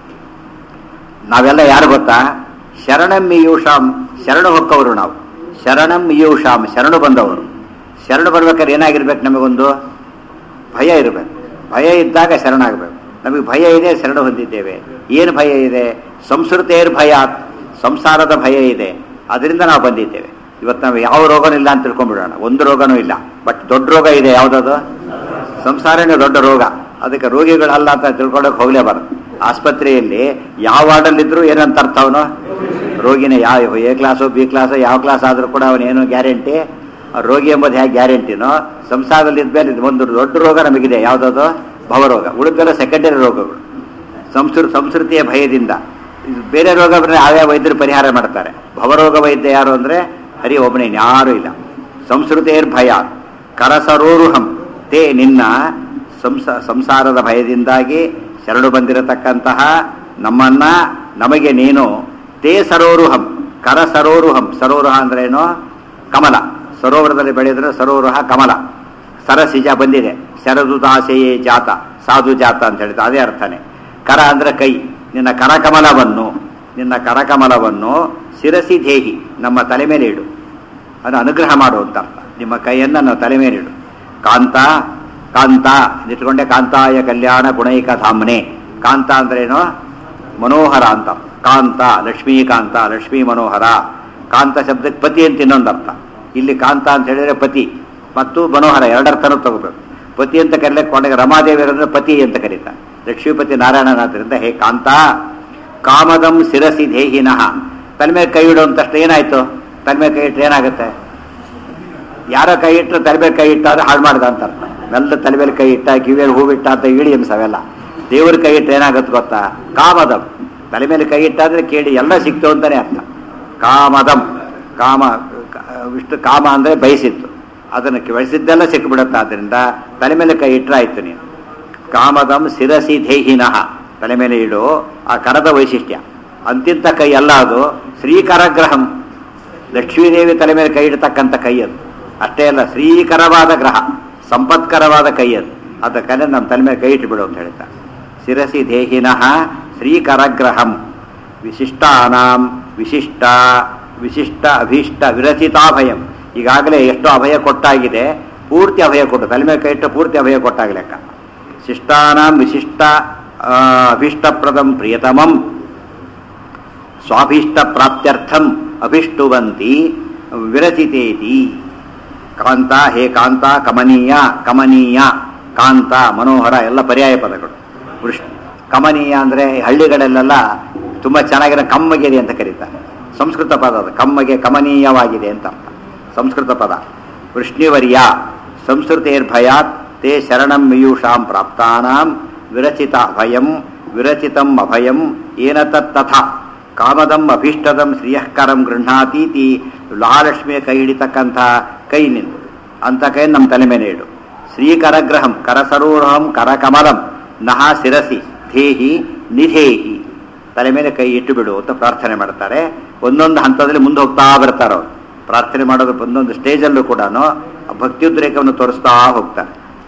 ನಾವೆಲ್ಲ ಯಾರು ಗೊತ್ತಾ ಶರಣಂ ಮೀಯೂಷಾಂ ಶರಣು ಹೊಕ್ಕವರು ನಾವು ಶರಣಂ ಮೀಯೂಷಾಂ ಶರಣು ಬಂದವರು ಶರಣು ಬರ್ಬೇಕಾದ್ರೆ ಏನಾಗಿರ್ಬೇಕು ನಮಗೊಂದು ಭಯ ಇರಬೇಕು ಭಯ ಇದ್ದಾಗ ಶರಣಾಗಬೇಕು ನಮಗೆ ಭಯ ಇದೆ ಶರಣು ಹೊಂದಿದ್ದೇವೆ ಏನು ಭಯ ಇದೆ ಸಂಸ್ಕೃತೇರ್ ಭಯ ಸಂಸಾರದ ಭಯ ಇದೆ ಅದರಿಂದ ನಾವು ಬಂದಿದ್ದೇವೆ ಇವತ್ತು ನಾವು ಯಾವ ರೋಗನೂ ಇಲ್ಲ ಅಂತ ತಿಳ್ಕೊಂಡ್ಬಿಡೋಣ ಒಂದು ರೋಗನೂ ಇಲ್ಲ ಬಟ್ ದೊಡ್ಡ ರೋಗ ಇದೆ ಯಾವುದದು ಸಂಸಾರನೇ ದೊಡ್ಡ ರೋಗ ಅದಕ್ಕೆ ರೋಗಿಗಳಲ್ಲ ಅಂತ ತಿಳ್ಕೊಳ್ಳೋಕೆ ಹೋಗ್ಲೇಬಾರ್ದು ಆಸ್ಪತ್ರೆಯಲ್ಲಿ ಯಾವ ವಾರ್ಡಲ್ಲಿದ್ರು ಏನಂತ ಅರ್ಥ ಅವನು ರೋಗಿನೇ ಯಾವ ಎ ಕ್ಲಾಸು ಬಿ ಕ್ಲಾಸು ಯಾವ ಕ್ಲಾಸ್ ಆದರೂ ಕೂಡ ಅವನೇನು ಗ್ಯಾರಂಟಿ ರೋಗಿ ಎಂಬುದು ಹೇಗೆ ಗ್ಯಾರಂಟಿನೋ ಸಂಸಾರದಲ್ಲಿ ಇದ್ಮೇಲೆ ಇದು ಒಂದು ದೊಡ್ಡ ರೋಗ ನಮಗಿದೆ ಯಾವುದದು ಭವರೋಗ ಉಳಿದೆಲ್ಲ ಸೆಕೆಂಡರಿ ರೋಗಗಳು ಸಂಸ್ಕೃ ಸಂಸ್ಕೃತಿಯ ಭಯದಿಂದ ಇದು ಬೇರೆ ರೋಗ ಬಂದರೆ ಆಯಾ ವೈದ್ಯರು ಪರಿಹಾರ ಮಾಡ್ತಾರೆ ಭವರೋಗ ವೈದ್ಯ ಯಾರು ಅಂದರೆ ಹರಿ ಒಬ್ಬನೇ ಯಾರೂ ಇಲ್ಲ ಸಂಸ್ಕೃತೇರ್ ಭಯ ಕರಸರೋರುಹಂ ತೇ ನಿನ್ನ ಸಂಸ ಸಂಸಾರದ ಭಯದಿಂದಾಗಿ ಶರಣು ಬಂದಿರತಕ್ಕಂತಹ ನಮ್ಮನ್ನ ನಮಗೆ ನೀನು ತೇ ಸರೋರುಹಂ ಕರ ಸರೋರುಹಂ ಸರೋರುಹ ಅಂದ್ರೇನು ಕಮಲ ಸರೋವರದಲ್ಲಿ ಬೆಳೆದ್ರೆ ಸರೋರುಹ ಕಮಲ ಸರಸಿಜ ಬಂದಿದೆ ಶರದುದಾಸೆಯೇ ಜಾತ ಸಾಧು ಜಾತ ಅಂತ ಹೇಳಿದ ಅದೇ ಅರ್ಥನೇ ಕರ ಅಂದ್ರೆ ಕೈ ನಿನ್ನ ಕರಕಮಲವನ್ನು ನಿನ್ನ ಕರಕಮಲವನ್ನು ಶಿರಸಿ ದೇಹಿ ನಮ್ಮ ತಲೆ ಮೇಲೆ ಇಡು ಅದು ಅನುಗ್ರಹ ಮಾಡು ಅಂತ ಅರ್ಥ ನಿಮ್ಮ ಕೈಯನ್ನು ನಮ್ಮ ತಲೆ ಮೇಲೆ ಇಡು ಕಾಂತ ಕಾಂತ ಇಟ್ಕೊಂಡೆ ಕಾಂತಾಯ ಕಲ್ಯಾಣ ಗುಣೈಕ ಧಾಮ್ನೆ ಕಾಂತ ಅಂದ್ರೇನು ಮನೋಹರ ಅಂತ ಕಾಂತ ಲಕ್ಷ್ಮೀಕಾಂತ ಲಕ್ಷ್ಮೀ ಮನೋಹರ ಕಾಂತ ಶಬ್ದಕ್ಕೆ ಪತಿ ಅಂತ ಇನ್ನೊಂದು ಅರ್ಥ ಇಲ್ಲಿ ಕಾಂತ ಅಂತ ಹೇಳಿದ್ರೆ ಪತಿ ಮತ್ತು ಮನೋಹರ ಎರಡರ್ಥನೂ ತಗೋಬೇಕು ಪತಿ ಅಂತ ಕರೀಲಿಕ್ಕೆ ಕೊನೆಗೆ ರಮಾದೇವಿ ಅಂದ್ರೆ ಪತಿ ಅಂತ ಕರೀತಾರೆ ಲಕ್ಷ್ಮೀಪತಿ ನಾರಾಯಣನಾದ್ರಿಂದ ಹೇ ಕಾಂತ ಕಾಮದಂ ಶಿರಸಿ ದೇಹಿನಃ ತಲೆ ಮೇಲೆ ಕೈ ಇಡು ಅಂತ ತಕ್ಷಣ ಏನಾಯ್ತು ತಲೆ ಮೇಲೆ ಕೈ ಇಟ್ಟರೆ ಏನಾಗುತ್ತೆ ಯಾರೋ ಕೈ ಇಟ್ಟರೆ ತಲೆ ಮೇಲೆ ಕೈ ಇಟ್ಟ ಅಂದ್ರೆ ಹಾಳು ಮಾಡ್ದ ಅಂತ ಅರ್ಥ ಮೆಲ್ಲ ತಲೆ ಮೇಲೆ ಕೈ ಇಟ್ಟ ಕಿವಿಯಲ್ಲಿ ಹೂ ಬಿಟ್ಟ ಅಂತ ಇಳಿ ಅವೆಲ್ಲ ದೇವ್ರ ಕೈ ಇಟ್ಟರೆ ಏನಾಗುತ್ತೆ ಗೊತ್ತಾ ಕಾಮದಂ ತಲೆ ಮೇಲೆ ಕೈ ಇಟ್ಟಾದ್ರೆ ಕೇಳಿ ಎಲ್ಲ ಸಿಕ್ತು ಅಂತಾನೆ ಅರ್ಥ ಕಾಮದಂ ಕಾಮ ಕ- ವಿಷ್ಣು ಕಾಮ ಅಂದ್ರೆ ಬಯಸಿತ್ತು ಅದನ್ನು ಬಯಸಿದ್ದೆಲ್ಲ ಸಿಕ್ಬಿಡುತ್ತೆ ಆದ್ದರಿಂದ ತಲೆ ಮೇಲೆ ಕೈ ಇಟ್ಟರೆ ಆಯ್ತು ನೀನು ಕಾಮದಂ ಶಿರಸಿ ಧೇಹಿನಃ ತಲೆ ಮೇಲೆ ಇಡು ಆ ಕರದ ವೈಶಿಷ್ಟ್ಯ ಅಂತಿಂತ ಕೈ ಅಲ್ಲ ಅದು ಶ್ರೀಕರಗ್ರಹಂ ಲಕ್ಷ್ಮೀದೇವಿ ತಲೆ ಮೇಲೆ ಕೈ ಇಡತಕ್ಕಂಥ ಕೈ ಅದು ಅಷ್ಟೇ ಅಲ್ಲ ಶ್ರೀಕರವಾದ ಗ್ರಹ ಸಂಪತ್ಕರವಾದ ಕೈ ಅದು ಅದ ಕಲೆ ನಮ್ಮ ತಲೆ ಮೇಲೆ ಕೈ ಇಟ್ಟುಬಿಡು ಅಂತ ಹೇಳ್ತಾರೆ ಶಿರಸಿ ದೇಹಿನಃ ಶ್ರೀಕರಗ್ರಹಂ ವಿಶಿಷ್ಟಾನಾಂ ವಿಶಿಷ್ಟ ವಿಶಿಷ್ಟ ಅಭೀಷ್ಟ ವಿರಚಿತಾಭಯಂ ಈಗಾಗಲೇ ಎಷ್ಟು ಅಭಯ ಕೊಟ್ಟಾಗಿದೆ ಪೂರ್ತಿ ಅಭಯ ಕೊಟ್ಟು ತಲೆ ಮೇಲೆ ಕೈ ಇಟ್ಟು ಪೂರ್ತಿ ಅಭಯ ಕೊಟ್ಟಾಗ ಲೆಕ್ಕ ಶಿಷ್ಟಾನಾಂ ವಿಶಿಷ್ಟ ಆ, ಅಭೀಷ್ಟಪ್ರದಂ ಪ್ರಿಯತಮಂ ಸ್ವಾಭೀಷ್ಟ ಪ್ರಾಪ್ತ್ಯರ್ಥಂ ಅಭಿಷ್ಟುವಂತಿ ವಿರಚಿತೇತಿ ಕಾಂತ ಹೇ ಕಾಂತ ಕಮನೀಯ ಕಮನೀಯ ಕಾಂತ ಮನೋಹರ ಎಲ್ಲ ಪರ್ಯಾಯ ಪದಗಳು ವೃಷ್ ಕಮನೀಯ ಅಂದರೆ ಹಳ್ಳಿಗಳಲ್ಲೆಲ್ಲ ತುಂಬ ಚೆನ್ನಾಗಿರೋ ಕಮ್ಮಗೆ ಅಂತ ಕರೀತಾರೆ ಸಂಸ್ಕೃತ ಪದ ಅದು ಕಮ್ಮಗೆ ಕಮನೀಯವಾಗಿದೆ ಅಂತ ಅರ್ಥ ಸಂಸ್ಕೃತ ಪದ ವೃಷ್ಣಿವರ್ಯ ಸಂಸ್ಕೃತೇರ್ಭಯಾತ್ ತೇ ಶರಣಂ ಮಯೂಷಾಂ ಪ್ರಾಪ್ತಾನಾಂ ವಿರಚಿತ ಅಭಯಂ ವಿರಚಿತಂ ಅಭಯಂ ಏನ ತತ್ತಥ ಕಾಮದಂ ಅಭೀಷ್ಟದಂ ಶ್ರೀಯಃಕರಂ ಗೃಹಾತೀತಿ ಮಹಾಲಕ್ಷ್ಮಿಯ ಕೈ ಹಿಡಿತಕ್ಕಂಥ ಕೈ ನಿಂದು ಅಂತ ಕೈ ನಮ್ಮ ತಲೆ ಮೇಲೆ ಇಡು ಶ್ರೀಕರಗ್ರಹಂ ಕರಸರೋಹಂ ಕರಕಮಲಂ ನಹ ಶಿರಸಿ ಧೇಹಿ ನಿಧೇಹಿ ತಲೆ ಮೇಲೆ ಕೈ ಇಟ್ಟು ಬಿಡು ಅಂತ ಪ್ರಾರ್ಥನೆ ಮಾಡ್ತಾರೆ ಒಂದೊಂದು ಹಂತದಲ್ಲಿ ಮುಂದೆ ಹೋಗ್ತಾ ಬರ್ತಾರೆ ಅವರು ಪ್ರಾರ್ಥನೆ ಮಾಡೋದು ಒಂದೊಂದು ಸ್ಟೇಜಲ್ಲೂ ಕೂಡ ಭಕ್ತಿಯುದ್ರೇಕವನ್ನು ತೋರಿಸ್ತಾ ಹೋಗ್ತಾರೆ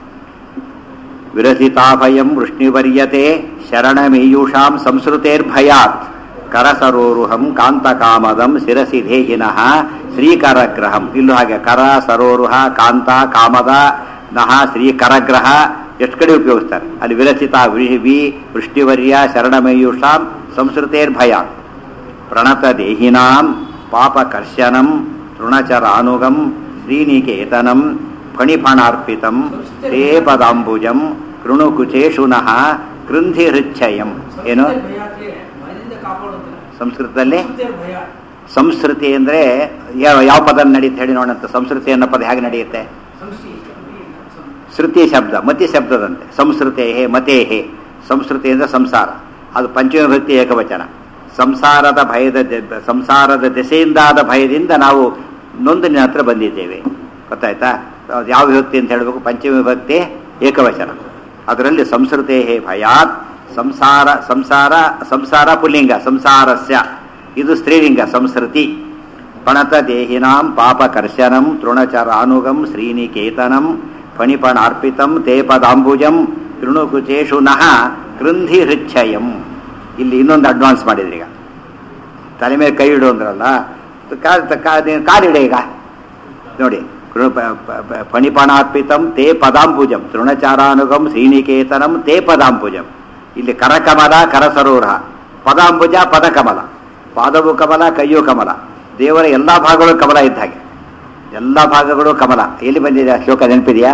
ವಿರಸಿತಾಭಯಂ ವೃಷ್ಣಿವರ್ಯತೆ ಶರಣಮೇಯೂಷಾಂ ಸಂಸ್ಕೃತೇರ್ಭಯಾತ್ ಕರಸರೋರುಹಂ ಕಾಂತಕಾಮದಂ ಶಿರಸಿ ಧೇಹಿನಃ ಶ್ರೀಕರಗ್ರಹಂ ಇಲ್ಲೂ ಹಾಗೆ ಕರ ಸರೋರುಹ ಕಾಂತ ಕಾಮದ ನಹ ಶ್ರೀಕರಗ್ರಹ ಎಷ್ಟು ಕಡೆ ಉಪಯೋಗಿಸ್ತಾರೆ ಅಲ್ಲಿ ವಿರಚಿತ ವಿ ವೃಷ್ಟಿವರ್ಯ ಶರಣಮೇಯೂಷಾಂ ಸಂಸ್ಕೃತೇರ್ಭಯಾತ್ ಪ್ರಣತ ದೇಹಿನಾಂ ಪಾಪಕರ್ಶನಂ ತೃಣಚರಾನುಗಂ ಶ್ರೀನಿಕೇತನಂ ಫಣಿಫಣಾರ್ಪಿತಂ ತೇ ಪದಾಂಬುಜಂ ಕೃಣುಕುಚೇಶುನಃ ಕೃಂಧಿ ಹೃಚ್ಛಯಂ ಏನು ಸಂಸ್ಕೃತ ಭಯಕ್ಕೆ ಭಯದಿಂದ ಕಾಪಾಡುತ್ತಾರೆ ಸಂಸ್ಕೃತದಲ್ಲಿ ಸಂಸ್ಕೃತ ಭಯ ಸಂಸ್ಕೃತಿ ಅಂದರೆ ಯಾವ ಯಾವ ಪದ ನಡೆಯುತ್ತೆ ಹೇಳಿ ನೋಡಂತ ಸಂಸ್ಕೃತಿ ಅನ್ನೋ ಪದ ಹೇಗೆ ನಡೆಯುತ್ತೆ ಸಂಸ್ಕೃತಿ ಶ್ರುತಿ ಶಬ್ದ ಮತಿ ಶಬ್ದದಂತೆ ಸಂಸ್ಕೃತೆ ಮತೇಹೇ ಸಂಸ್ಕೃತಿ ಅಂದರೆ ಸಂಸಾರ ಅದು ಪಂಚಮಭಕ್ತಿ ಏಕವಚನ ಸಂಸಾರದ ಭಯದ ದೆ- ಸಂಸಾರದ ದೆಸೆಯಿಂದಾದ ಭಯದಿಂದ ನಾವು ನೊಂದು ನಿನ್ನ ಹತ್ರ ಬಂದಿದ್ದೇವೆ ಗೊತ್ತಾಯ್ತಾ ಅದು ಯಾವ ವಿಭಕ್ತಿ ಅಂತ ಹೇಳಬೇಕು ಪಂಚಮವಿಭಕ್ತಿ ಏಕವಚನ ಅದರಲ್ಲಿ ಸಂಸ್ಕೃತೆ ಭಯಾತ್ ಸಂಸಾರ ಸಂಸಾರ ಸಂಸಾರ ಪುಲ್ಲಿಂಗ ಸಂಸಾರಸ್ಯ ಇದು ಸ್ತ್ರೀಲಿಂಗ ಸಂಸ್ಕೃತಿ ಪಣತ ದೇಹಿನಾಂ ಪಾಪಕರ್ಶನಂ ತೃಣಚರಾನುಗಂ ಶ್ರೀನಿಕೇತನಂ ಫಣಿಪಣಾರ್ಪಿತಂ ತೇ ಪದಾಂಬುಜಂ ತೃಣುಕುಚೇಶು ನಃ ಕೃಂಧಿ ಹೃಚ್ಛಯಂ ಇಲ್ಲಿ ಇನ್ನೊಂದು ಅಡ್ವಾನ್ಸ್ ಮಾಡಿದ್ರಿ ಈಗ ತಲೆ ಮೇಲೆ ಕೈ ಇಡು ಅಂದ್ರಲ್ಲ ಕಾಲ್ ಕಾಲಿಡೆ ಈಗ ನೋಡಿ ಕೃ- ಪ- ಪ- ಪ- ಫಣಿಪಣಾರ್ಪಿತಂ ತೇ ಪದಾಂಬುಜಂ ತೃಣಚಾರಾನುಗಂ ಶ್ರೀನಿಕೇತನಂ ತೇ ಪದಾಂಬುಜಂ ಇಲ್ಲಿ ಕರಕಮಲ ಕರಸರೋಹ ಪದಾಂಬುಜ ಪದಕಮಲ ಪಾದವು ಕಮಲ ಕೈಯು ಕಮಲ ದೇವರ ಎಲ್ಲ ಭಾಗಗಳು ಕಮಲ ಇದ್ದ ಹಾಗೆ ಎಲ್ಲ ಭಾಗಗಳು ಕಮಲ ಎಲ್ಲಿ ಬಂದಿದೆ ಆ ಶ್ಲೋಕ ನೆನಪಿದೆಯಾ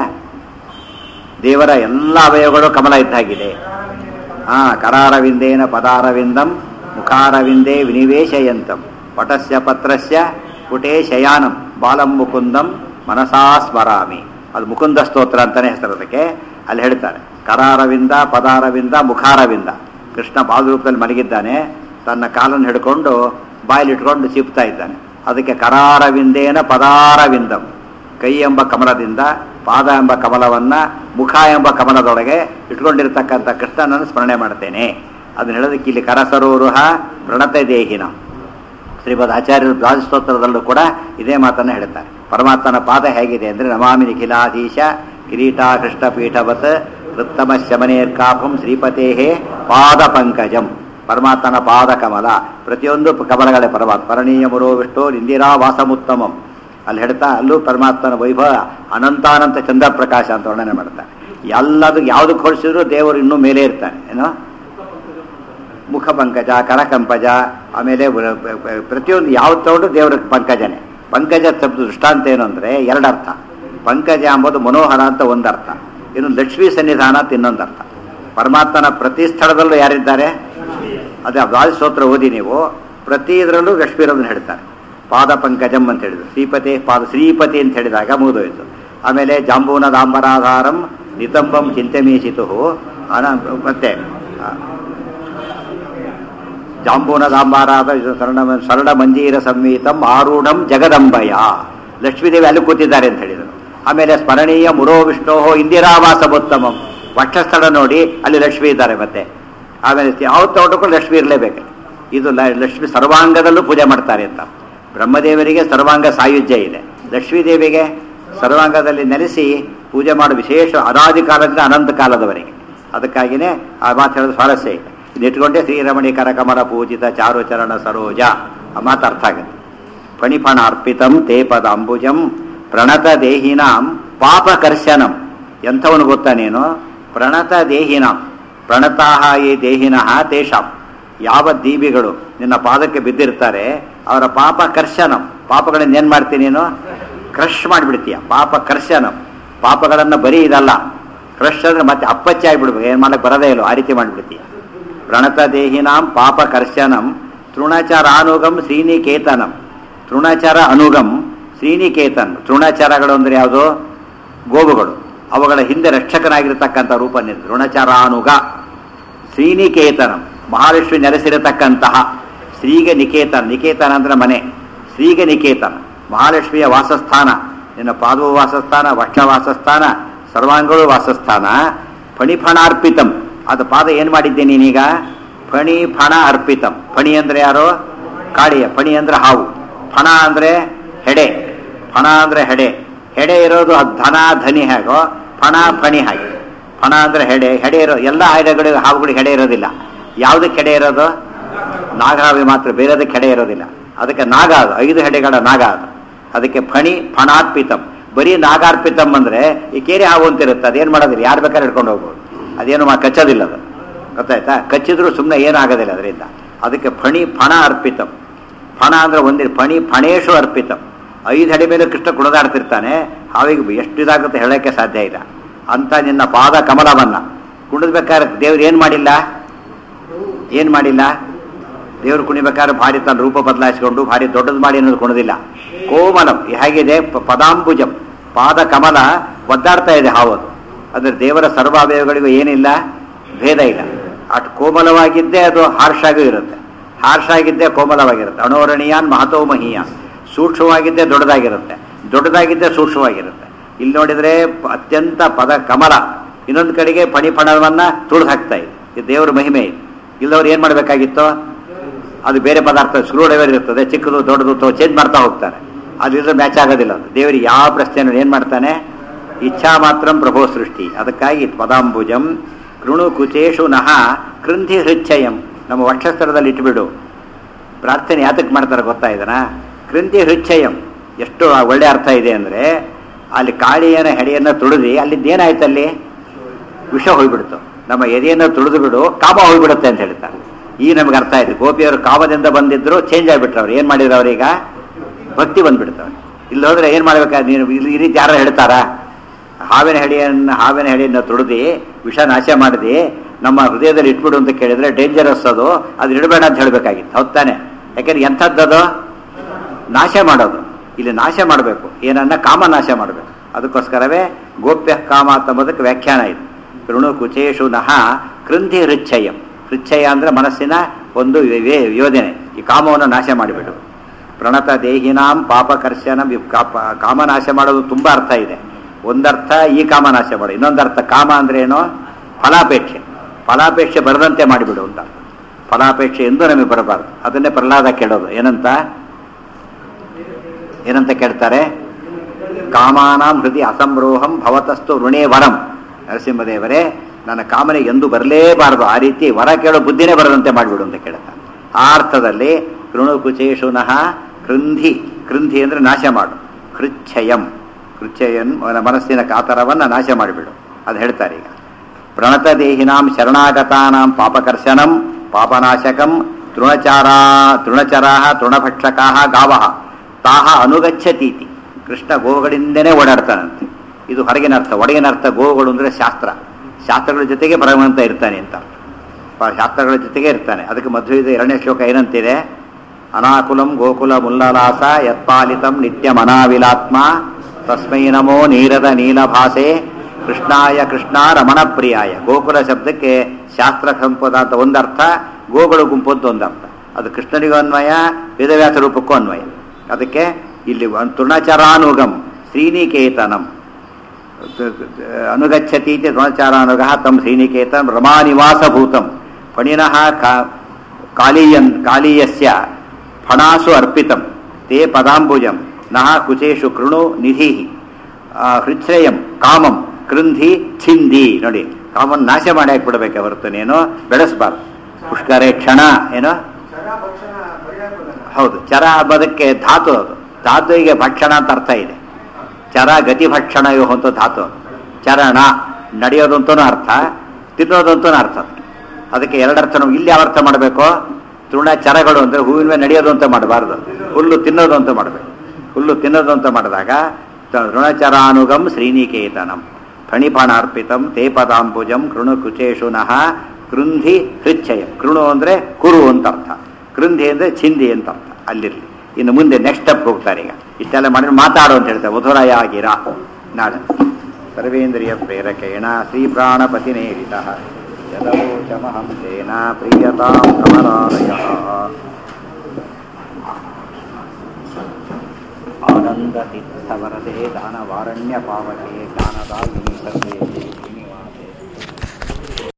ದೇವರ ಎಲ್ಲ ಅವಯವಗಳು ಕಮಲ ಇದ್ದಾಗಿದೆ ಹಾ ಕರಾರವಿಂದೇನ ಪದಾರವಿಂದಂ ಮುಖಾರವಿಂದೇ ವಿನಿವೇಶಯಂತಂ ಪಟಸ್ಯ ಪತ್ರಸ್ಯ ಪುಟೇ ಶಯಾನಂ ಬಾಲಂ ಮುಕುಂದಂ ಮನಸಾ ಸ್ಮರಾಮಿ ಅದು ಮುಕುಂದ ಸ್ತೋತ್ರ ಅಂತಾನೆ ಹೆಸರು ಅದಕ್ಕೆ ಅಲ್ಲಿ ಹೇಳ್ತಾರೆ ಕರಾರವಿಂದ ಪದಾರವಿಂದ ಮುಖಾರವಿಂದ ಕೃಷ್ಣ ಬಾಲರೂಪದಲ್ಲಿ ಮಲಗಿದ್ದಾನೆ ತನ್ನ ಕಾಲನ್ನು ಹಿಡ್ಕೊಂಡು ಬಾಯಲ್ಲಿಟ್ಕೊಂಡು ಸಿಪ್ತಾ ಇದ್ದಾನೆ ಅದಕ್ಕೆ ಕರಾರವಿಂದೇನ ಪದಾರವಿಂದಂ ಕೈ ಎಂಬ ಕಮಲದಿಂದ ಪಾದ ಎಂಬ ಕಮಲವನ್ನ ಮುಖ ಎಂಬ ಕಮಲದೊಳಗೆ ಇಟ್ಕೊಂಡಿರ್ತಕ್ಕಂಥ ಕೃಷ್ಣನನ್ನು ಸ್ಮರಣೆ ಮಾಡ್ತೇನೆ ಅದನ್ನ ಹೇಳೋದಕ್ಕೆ ಇಲ್ಲಿ ಕರಸರೋರುಹ ಪ್ರಣತೆ ದೇಹಿನ ಶ್ರೀಮದ್ ಆಚಾರ್ಯರು ದ್ವಾದಸ್ತೋತ್ರದಲ್ಲೂ ಕೂಡ ಇದೇ ಮಾತನ್ನು ಹೇಳ್ತಾರೆ ಪರಮಾತ್ಮನ ಪಾದ ಹೇಗಿದೆ ಅಂದರೆ ನಮಾಮಿ ನಿಖಿಲಾಧೀಶ ಕಿರೀಟ ಕೃಷ್ಣಪೀಠವತ್ ವೃತ್ತಮ ಶಮನೇರ್ಕಾಪಂ ಶ್ರೀಪತೇಹೇ ಪಾದ ಪಂಕಜಂ ಪರಮಾತ್ಮನ ಪಾದ ಕಮಲ ಪ್ರತಿಯೊಂದು ಕಮಲಗಳೇ ಪರಮಾತ್ಮ ಪರಣೀಯ ಮುರೋ ವಿಷ್ಣು ಇಂದಿರಾ ವಾಸಮುತ್ತಮಂ ಅಲ್ಲಿ ಹೇಳ್ತಾ ಅಲ್ಲೂ ಪರಮಾತ್ಮನ ವೈಭವ ಅನಂತಾನಂತ ಚಂದ್ರಪ್ರಕಾಶ ಅಂತ ವರ್ಣನೆ ಮಾಡ್ತಾರೆ ಎಲ್ಲದೂ ಯಾವುದಕ್ಕೆ ಹೋಲಿಸಿದ್ರು ದೇವರು ಇನ್ನೂ ಮೇಲೆ ಇರ್ತಾನೆ ಏನೋ ಮುಖ ಪಂಕಜ ಕರಕಂಪಜ ಆಮೇಲೆ ವ- ವ- ವ- ಪ್ರತಿಯೊಂದು ಯಾವ ತಗೊಂಡು ದೇವರ ಪಂಕಜನೇ ಪಂಕಜ ಶಬ್ದ ದೃಷ್ಟಾಂತ ಏನು ಅಂದರೆ ಎರಡರ್ಥ ಪಂಕಜ ಎಂಬುದು ಮನೋಹರ ಅಂತ ಒಂದರ್ಥ ಇನ್ನು ಲಕ್ಷ್ಮೀ ಸನ್ನಿಧಾನ ಅಂತ ಇನ್ನೊಂದು ಅರ್ಥ ಪರಮಾತ್ಮನ ಪ್ರತಿ ಸ್ಥಳದಲ್ಲೂ ಯಾರಿದ್ದಾರೆ ಅದೇ ಸ್ತೋತ್ರ ಓದಿ ನೀವು ಪ್ರತಿ ಇದರಲ್ಲೂ ಲಕ್ಷ್ಮೀರನ್ನು ಹೇಳ್ತಾರೆ ಪಾದ ಪಂಕಜಂ ಅಂತ ಹೇಳಿದ್ರು ಶ್ರೀಪತಿ ಪಾದ ಶ್ರೀಪತಿ ಅಂತ ಹೇಳಿದಾಗ ಮುಗಿದೋಯ್ತು ಆಮೇಲೆ ಜಾಂಬೂನದಾಂಬರಾಧಾರಂ ನಿತಂಬಂ ಚಿಂತೆಮೀಸಿತು ಅನ ಮತ್ತೆ ಆ, ಜಾಂಬೂನದಾಂಬಾರಾದ ಶರಣ ಶರಣ ಮಂಜೀರ ಸಂವೀತಂ ಆರೂಢಂ ಜಗದಂಬಯ ಲಕ್ಷ್ಮೀದೇವಿ ಅಲ್ಲಿ ಕೂತಿದ್ದಾರೆ ಅಂತ ಹೇಳಿದರು ಆಮೇಲೆ ಸ್ಮರಣೀಯ ಮುರೋ ವಿಷ್ಣೋ ಇಂದಿರಾವಾಸಮೋತ್ತಮಂ ವಕ್ಷಸ್ಥಳ ನೋಡಿ ಅಲ್ಲಿ ಲಕ್ಷ್ಮಿ ಇದ್ದಾರೆ ಮತ್ತೆ ಆಮೇಲೆ ಯಾವ ತೋಟಕ್ಕೂ ಲಕ್ಷ್ಮಿ ಇರಲೇಬೇಕು ಇದು ಲ- ಲಕ್ಷ್ಮಿ ಸರ್ವಾಂಗದಲ್ಲೂ ಪೂಜೆ ಮಾಡ್ತಾರೆ ಅಂತ ಬ್ರಹ್ಮದೇವರಿಗೆ ಸರ್ವಾಂಗ ಸಾಯುಜ್ಯ ಇದೆ ಲಕ್ಷ್ಮೀ ದೇವಿಗೆ ಸರ್ವಾಂಗದಲ್ಲಿ ನೆಲೆಸಿ ಪೂಜೆ ಮಾಡೋ ವಿಶೇಷ ಅನಾದಿ ಕಾಲದಿಂದ ಅನಂತ ಕಾಲದವರೆಗೆ ಅದಕ್ಕಾಗಿಯೇ ಆ ಮಾತು ಹೇಳೋದು ಸ್ವಾರಸ್ಯ ಇದೆ ಇದು ಇಟ್ಕೊಂಡೆ ಶ್ರೀರಮಣಿ ಕರಕಮಲ ಪೂಜಿತ ಚಾರುಚರಣ ಸರೋಜ ಆ ಮಾತು ಅರ್ಥ ಆಗುತ್ತೆ ಫಣಿಫಣ ಅರ್ಪಿತಂ ತೇ ಪದ ಅಂಬುಜಂ ಪ್ರಣತ ದೇಹಿನಾಂ ಪಾಪಕರ್ಶನಂ ಎಂಥವನು ಗೊತ್ತಾ ನೀನು ಪ್ರಣತ ದೇಹಿನಾಂ ಪ್ರಣತಾಹ ಈ ದೇಹಿನಃ ತೇಷಾಂ ಯಾವ ದೀವಿಗಳು ನಿನ್ನ ಪಾದಕ್ಕೆ ಬಿದ್ದಿರ್ತಾರೆ ಅವರ ಪಾಪ ಕರ್ಶನಂ ಪಾಪಗಳನ್ನ ಏನ್ ಮಾಡ್ತೀನಿ ನೀನು ಕ್ರಶ್ ಮಾಡಿಬಿಡ್ತೀಯ ಪಾಪ ಕರ್ಶನಂ ಪಾಪಗಳನ್ನ ಬರೀ ಇದಲ್ಲ ಕ್ರಶ್ ಅಂದ್ರೆ ಮತ್ತೆ ಅಪ್ಪಚ್ಚಿ ಆಗ್ಬಿಡ್ಬೇಕು ಏನ್ ಮಾಡಕ್ ಬರದೇ ಇಲ್ಲೋ ಆ ರೀತಿ ಮಾಡಿಬಿಡ್ತೀಯ ಪ್ರಣತ ದೇಹಿನಾಂ ಪಾಪ ಕರ್ಶನಂ ತೃಣಚರಾನುಗಂ ಶ್ರೀನಿಕೇತನಂ ತೃಣಚರ ಅನುಗಂ ಶ್ರೀನಿಕೇತನ್ ತೃಣಚರಗಳು ಅಂದ್ರೆ ಯಾವುದು ಗೋವುಗಳು ಅವುಗಳ ಹಿಂದೆ ರಕ್ಷಕನಾಗಿರತಕ್ಕಂಥ ರೂಪನಿದೆ ತೃಣಚರಾನುಗ ಶ್ರೀನಿಕೇತನಂ ಮಹಾಲಕ್ಷ್ಮಿ ನೆಲೆಸಿರತಕ್ಕಂತಹ ಶ್ರೀಗೆ ನಿಕೇತನ ನಿಕೇತನ ಅಂದ್ರೆ ಮನೆ ಶ್ರೀಗೆ ನಿಕೇತನ ಮಹಾಲಕ್ಷ್ಮಿಯ ವಾಸಸ್ಥಾನ ನಿನ್ನ ಪಾದವು ವಾಸಸ್ಥಾನ ವಕ್ಷ ವಾಸಸ್ಥಾನ ಸರ್ವಾಂಗಗಳು ವಾಸಸ್ಥಾನ ಫಣಿಫಣಾರ್ಪಿತಂ ಅದು ಪಾದ ಏನ್ ಮಾಡಿದ್ದೆ ನೀನೀಗ ಫಣಿ ಫಣ ಅರ್ಪಿತಂ ಫಣಿ ಅಂದ್ರೆ ಯಾರು ಕಾಳಿಯ ಫಣಿ ಅಂದ್ರೆ ಹಾವು ಫಣ ಅಂದ್ರೆ ಹೆಡೆ ಫಣ ಅಂದ್ರೆ ಹೆಡೆ ಹೆಡೆ ಇರೋದು ಅದು ಧನ ಧನಿ ಹೇಗೋ ಫಣ ಫಣಿ ಹಾಗೆ ಫಣ ಅಂದ್ರೆ ಹೆಡೆ ಹೆಡೆ ಇರೋ ಎಲ್ಲ ಹೆಡೆಗಳು ಹಾವುಗಳಿಗೆ ಹೆಡೆ ಇರೋದಿಲ್ಲ ಯಾವುದಕ್ಕೆ ಹೆಡೆ ಇರೋದು ನಾಗಹಾವಿ ಮಾತ್ರ ಬೇರೆದಕ್ಕೆ ಹೆಡೆ ಇರೋದಿಲ್ಲ ಅದಕ್ಕೆ ನಾಗ ಅದು ಐದು ಹೆಡೆಗಳ ನಾಗ ಅದು ಅದಕ್ಕೆ ಫಣಿ ಫಣಾರ್ಪಿತಂ ಬರೀ ನಾಗಾರ್ಪಿತಂ ಅಂದ್ರೆ ಈ ಕೇರಿ ಹಾವು ಅಂತ ಇರುತ್ತೆ ಅದೇನ್ ಮಾಡೋದಿಲ್ಲ ಯಾರು ಬೇಕಾದ್ರೆ ಹಿಡ್ಕೊಂಡು ಹೋಗ್ಬೋದು ಅದೇನು ಮಾ ಕಚ್ಚೋದಿಲ್ಲ ಅದು ಗೊತ್ತಾಯ್ತಾ ಕಚ್ಚಿದ್ರು ಸುಮ್ಮನೆ ಏನಾಗೋದಿಲ್ಲ ಅದರಿಂದ ಅದಕ್ಕೆ ಫಣಿ ಫಣ ಅರ್ಪಿತಂ ಫಣ ಅಂದ್ರೆ ಒಂದೇ ಫಣಿ ಫಣೇಶು ಅರ್ಪಿತಂ ಐದು ಹೆಡೆ ಮೇಲೆ ಕೃಷ್ಣ ಕುಣಿದಾಡ್ತಿರ್ತಾನೆ ಹಾವಿಗೆ ಎಷ್ಟು ಇದಾಗುತ್ತೆ ಹೇಳಕ್ಕೆ ಸಾಧ್ಯ ಇಲ್ಲ ಅಂತ ನಿನ್ನ ಪಾದ ಕಮಲವನ್ನ ಕುಣಿದ್ಬೇಕಾದ್ರೆ ದೇವ್ರು ಏನ್ ಮಾಡಿಲ್ಲ ಏನ್ ಮಾಡಿಲ್ಲ ದೇವ್ರು ಕುಣಿಬೇಕಾದ್ರೆ ಭಾರಿ ತನ್ನ ರೂಪ ಬದಲಾಯಿಸಿಕೊಂಡು ಭಾರಿ ದೊಡ್ಡದು ಮಾಡಿ ಅನ್ನೋದು ಕುಣದಿಲ್ಲ ಕೋಮಲಂ ಹೇಗಿದೆ ಪ- ಪದಾಂಬುಜಂ ಪಾದ ಕಮಲ ಒದ್ದಾಡ್ತಾ ಇದೆ ಹಾವದು ಅಂದ್ರೆ ದೇವರ ಸರ್ವ ಅವಯವಗಳಿಗೂ ಏನಿಲ್ಲ ಭೇದ ಇಲ್ಲ ಅಟ್ ಕೋಮಲವಾಗಿದ್ದೇ ಅದು ಹಾರ್ಷ್ ಆಗೂ ಇರುತ್ತೆ ಹಾರ್ಷ್ ಆಗಿದ್ದೇ ಕೋಮಲವಾಗಿರುತ್ತೆ ಅಣೋರಣೀಯಾನ್ ಮಹತೋ ಮಹೀಯಾನ್ ಸೂಕ್ಷ್ಮವಾಗಿದ್ದೇ ದೊಡ್ಡದಾಗಿರುತ್ತೆ ದೊಡ್ಡದಾಗಿದ್ದೇ ಸೂಕ್ಷ್ಮವಾಗಿರುತ್ತೆ ಇಲ್ಲಿ ನೋಡಿದ್ರೆ ಪ- ಅತ್ಯಂತ ಪದ ಕಮಲ ಇನ್ನೊಂದು ಕಡೆಗೆ ಫಣಿಫಣವನ್ನ ತುಳಿದು ಹಾಕ್ತಾ ಇದೆ ಇದು ದೇವರ ಮಹಿಮೆ ಇದು ಇಲ್ಲದವ್ರು ಏನ್ ಮಾಡ್ಬೇಕಾಗಿತ್ತು ಅದು ಬೇರೆ ಪದಾರ್ಥ ಸ್ಕ್ರೂ ಡ್ರೈವರ್ ಇರ್ತದೆ ಚಿಕ್ಕದು ದೊಡ್ಡದು ಚೇಂಜ್ ಮಾಡ್ತಾ ಹೋಗ್ತಾರೆ ಅದಿದ್ರೆ ಮ್ಯಾಚ್ ಆಗೋದಿಲ್ಲ ಅದು ದೇವರಿಗೆ ಯಾವ ಪ್ರಶ್ನೆಯನ್ನು ಏನ್ ಮಾಡ್ತಾನೆ ಇಚ್ಛಾ ಮಾತ್ರ ಪ್ರಭೋ ಸೃಷ್ಟಿ ಅದಕ್ಕಾಗಿ ಪದಾಂಬುಜಂ ಕೃಣು ಕುಚೇಶು ನಹ ಕೃಂಧಿ ಹೃಚ್ಛಯಂ ನಮ್ಮ ವಕ್ಷಸ್ಥಳದಲ್ಲಿ ಇಟ್ಬಿಡು ಪ್ರಾರ್ಥನೆ ಯಾತಕ್ಕೆ ಮಾಡ್ತಾರೆ ಗೊತ್ತಾ ಇದನ್ನ ಕೃಂತಿ ಹೃಚ್ಛಯಂ ಎಷ್ಟು ಒಳ್ಳೆ ಅರ್ಥ ಇದೆ ಅಂದ್ರೆ ಅಲ್ಲಿ ಕಾಳಿಯನ ಹೆಡೆಯನ್ನ ತುಳಿದಿ ಅಲ್ಲಿದ್ದು ಏನಾಯ್ತು ಅಲ್ಲಿ ವಿಷ ಹೋಗ್ಬಿಡ್ತು ನಮ್ಮ ಎದೆಯನ್ನು ತುಳಿದು ಬಿಡು ಕಾಮ ಹೋಗ್ಬಿಡುತ್ತೆ ಅಂತ ಹೇಳ್ತಾರೆ ಈ ನಮ್ಗೆ ಅರ್ಥ ಆಯ್ತು ಗೋಪಿಯವರು ಕಾಮದಿಂದ ಬಂದಿದ್ರು ಚೇಂಜ್ ಆಗಿಬಿಟ್ರು ಅವ್ರು ಏನ್ ಮಾಡಿದ್ರು ಅವ್ರೀಗ ಭಕ್ತಿ ಬಂದ್ಬಿಡ್ತವ್ರು ಇಲ್ಲಿ ಹೋದ್ರೆ ಏನ್ ಮಾಡ್ಬೇಕಾ ನೀನು ಇಲ್ಲಿ ಈ ರೀತಿ ಯಾರು ಹೇಳ್ತಾರಾ ಹಾವಿನ ಹೆಡೆಯನ್ನ ಹಾವಿನ ಹೆಡೆಯನ್ನು ತುಳಿದಿ ವಿಷ ನಾಶ ಮಾಡಿದಿ ನಮ್ಮ ಹೃದಯದಲ್ಲಿ ಇಟ್ಬಿಡು ಅಂತ ಕೇಳಿದ್ರೆ ಡೇಂಜರಸ್ ಅದು ಅದು ಇಡಬೇಡ ಅಂತ ಹೇಳ್ಬೇಕಾಗಿತ್ತು ಹೌದ್ ತಾನೆ ಯಾಕಂದ್ರೆ ಎಂಥದ್ದದು ನಾಶ ಮಾಡೋದು ಇಲ್ಲಿ ನಾಶ ಮಾಡಬೇಕು ಏನನ್ನ ಕಾಮ ನಾಶ ಮಾಡಬೇಕು ಅದಕ್ಕೋಸ್ಕರವೇ ಗೋಪ್ಯ ಕಾಮ ಅಂತಂಬುದಕ್ಕೆ ವ್ಯಾಖ್ಯಾನ ಇದೆ ಕೃಣು ಕುಚೇಶು ನಹ ಕೃಂಧಿ ಹೃಚ್ಛಯಂ ಹೃಚ್ಛಯ ಅಂದ್ರೆ ಮನಸ್ಸಿನ ಒಂದು ವೇ- ಯೋಜನೆ ಈ ಕಾಮವನ್ನು ನಾಶ ಮಾಡಿಬಿಡು ಪ್ರಣತ ದೇಹಿನಾಂ ಪಾಪಕರ್ಷಣ ಕಾಮ ನಾಶ ಮಾಡೋದು ತುಂಬಾ ಅರ್ಥ ಇದೆ ಒಂದರ್ಥ ಈ ಕಾಮ ನಾಶ ಮಾಡು ಇನ್ನೊಂದರ್ಥ ಕಾಮ ಅಂದ್ರೆ ಏನು ಫಲಾಪೇಕ್ಷೆ ಫಲಾಪೇಕ್ಷೆ ಬರದಂತೆ ಮಾಡಿಬಿಡು ಅಂತ ಫಲಾಪೇಕ್ಷೆ ಎಂದೂ ನಮಗೆ ಬರಬಾರ್ದು ಅದನ್ನೇ ಪ್ರಹ್ಲಾದ ಕೇಳೋದು ಏನಂತ ಏನಂತ ಕೇಳ್ತಾರೆ ಕಾಮಾನಾಂ ಹೃದಯ ಅಸಂರೋಹಂ ಭವತಸ್ತು ಋಣೇ ವರಂ ನರಸಿಂಹದೇವರೇ ನನ್ನ ಕಾಮನೆ ಎಂದು ಬರಲೇಬಾರದು ಆ ರೀತಿ ವರ ಕೇಳೋ ಬುದ್ಧಿನೇ ಬರದಂತೆ ಮಾಡಿಬಿಡು ಅಂತ ಕೇಳ್ತಾನೆ ಆ ಅರ್ಥದಲ್ಲಿ ಕೃಣು ಕುಚೇಶುನಃ ಕೃಂಧಿ ಕೃಂಧಿ ಅಂದ್ರೆ ನಾಶ ಮಾಡು ಕೃಚ್ಛಯಂ ಕೃಚ್ಛಯನ್ ಅವನ ಮನಸ್ಸಿನ ಕಾತರವನ್ನ ನಾಶ ಮಾಡಿಬಿಡು ಅದು ಹೇಳ್ತಾರೆ ಈಗ ಪ್ರಣತ ದೇಹಿನಾಂ ಶರಣಾಗತಾನಾಂ ಪಾಪಕರ್ಷಣಂ ಪಾಪನಾಶಕಂ ತೃಣಚಾರಾ ತೃಣಚರಾ ತೃಣಭಕ್ಷಕಾ ಗಾವಃ ತಾಹ ಅನುಗಚ್ಚತೀತಿ ಕೃಷ್ಣ ಗೋವುಗಳಿಂದನೇ ಓಡಾಡ್ತಾನಂತೆ ಇದು ಹೊರಗಿನ ಅರ್ಥ ಒಳಗಿನ ಅರ್ಥ ಗೋವುಗಳು ಅಂದ್ರೆ ಶಾಸ್ತ್ರ ಶಾಸ್ತ್ರಗಳ ಜೊತೆಗೆ ಭಗವಂತ ಇರ್ತಾನೆ ಅಂತ ಪ- ಶಾಸ್ತ್ರಗಳ ಜೊತೆಗೆ ಇರ್ತಾನೆ ಅದಕ್ಕೆ ಮಧ್ವಿದ ಎರಡನೇ ಶ್ಲೋಕ ಏನಂತಿದೆ ಅನಾಕುಲಂ ಗೋಕುಲ ಮುಲ್ಲಲಾಸ ಯತ್ಪಾಲಿತಂ ನಿತ್ಯ ಮನಾವಿಲಾತ್ಮ ತಸ್ಮೈ ನಮೋ ನೀರದ ನೀಲಭಾಸೆ ಕೃಷ್ಣಾಯ ಕೃಷ್ಣ ರಮಣ ಪ್ರಿಯಾಯ ಗೋಕುಲ ಶಬ್ದಕ್ಕೆ ಶಾಸ್ತ್ರ ಸಂಪದ ಅಂತ ಒಂದರ್ಥ ಗೋಗಳು ಗುಂಪು ಅಂತ ಒಂದರ್ಥ ಅದು ಕೃಷ್ಣನಿಗೂ ಅನ್ವಯ ವೇದವ್ಯಾಸ ರೂಪಕ್ಕೂ ಅನ್ವಯ ಅದಕ್ಕೆ ಇಲ್ಲಿ ಒಂದು ತೃಣಚರಾನುಗಂ ಶ್ರೀನಿಕೇತನಂ ಅನುಗಚ್ಚತಿ ಇತಿ ದ್ರೋಣಾಚಾರಾನುಗ ತಂ ಶ್ರೀನಿಕೇತಂ ರಮಾನಿವಾಸಭೂತಂ ಫಣಿನಃ ಕಾ ಕಾಲೀಯನ್ ಕಾಲೀಯಸ್ಯ ಫಣಾಸು ಅರ್ಪಿತಂ ತೇ ಪದಾಂಬುಜಂ ನಃ ಕುಚೇಶು ಕೃಣು ನಿಧಿ ಹೃಚ್ಛ್ರಯಂ ಕಾಮಂ ಕೃಂಧಿ ಛಿಂದಿ ನೋಡಿ ಕಾಮನ್ ನಾಶ ಮಾಡಿ ಹಾಕ್ಬಿಡ್ಬೇಕು ಹೊರತು ನೀನು ಬೆಳೆಸಬಾರ್ದು ಪುಷ್ಕರೆ ಕ್ಷಣ ಏನು ಹೌದು ಚರ ಬದಕ್ಕೆ ಧಾತು ಅದು ಧಾತುವಿಗೆ ಭಕ್ಷಣ ಅಂತ ಅರ್ಥ ಇದೆ ಚರ ಗತಿ ಭಕ್ಷಣ ಇವು ಅಂತ ಧಾತು ಅದು. ಚರಣ ನಡೆಯೋದು ಅಂತನೂ ಅರ್ಥ ತಿನ್ನೋದು ಅಂತನೂ ಅರ್ಥ ಅದು. ಅದಕ್ಕೆ ಎರಡರ್ಥ ನಾವು ಇಲ್ಲಿ ಯಾವ ಅರ್ಥ ಮಾಡಬೇಕು ತೃಣ ಚರಗಳು ಅಂದರೆ ಹೂವಿನ ಮೇಲೆ ನಡೆಯೋದು ಅಂತ ಮಾಡಬಾರ್ದು ಹುಲ್ಲು ತಿನ್ನೋದು ಅಂತ ಮಾಡಬೇಕು ಹುಲ್ಲು ತಿನ್ನೋದು ಅಂತ ಮಾಡಿದಾಗ ಋಣಚರಾನುಗಂ ಶ್ರೀನಿಕೇತನಂ ಫಣಿಫಣಾರ್ಪಿತಂ ತೇ ಪದಾಂಬುಜಂ ಕೃಣು ಕುಚೇಶು ನಃ ಕೃಂಧಿ ಹೃಚ್ಛಯ ಕೃಣು ಅಂದರೆ ಕುರು ಅಂತ ಅರ್ಥ ಕೃಂಧಿ ಅಂದರೆ ಛಿಂದಿ ಅಂತ ಅರ್ಥ ಅಲ್ಲಿರಲಿ ಇನ್ನು ಮುಂದೆ ನೆಕ್ಸ್ಟ್ ಸ್ಟೆಪ್ ಹೋಗ್ತಾರೆ ಈಗ ಇಷ್ಟೆಲ್ಲ ಮಾಡಿದ್ರೆ ಮಾತಾಡು ಅಂತ ಹೇಳ್ತಾರೆ ಮಧುರಯ ಆಗಿರ ನಾಳೆ ಸರ್ವೇಂದ್ರಿಯ ಪ್ರೇರಕೇಣ ಶ್ರೀ ಪ್ರಾಣಪತಿನೇರಿತ ಯದವೋಚಮಹಂಸೇನ ಪ್ರಿಯತಾಂ ಕಮಲಾಲಯ ಆನಂದತೀರ್ಥವರದೆ ದಾನವಾರಣ್ಯ ಪಾವಕೆ ಜ್ಞಾನದಾಯಿನಿ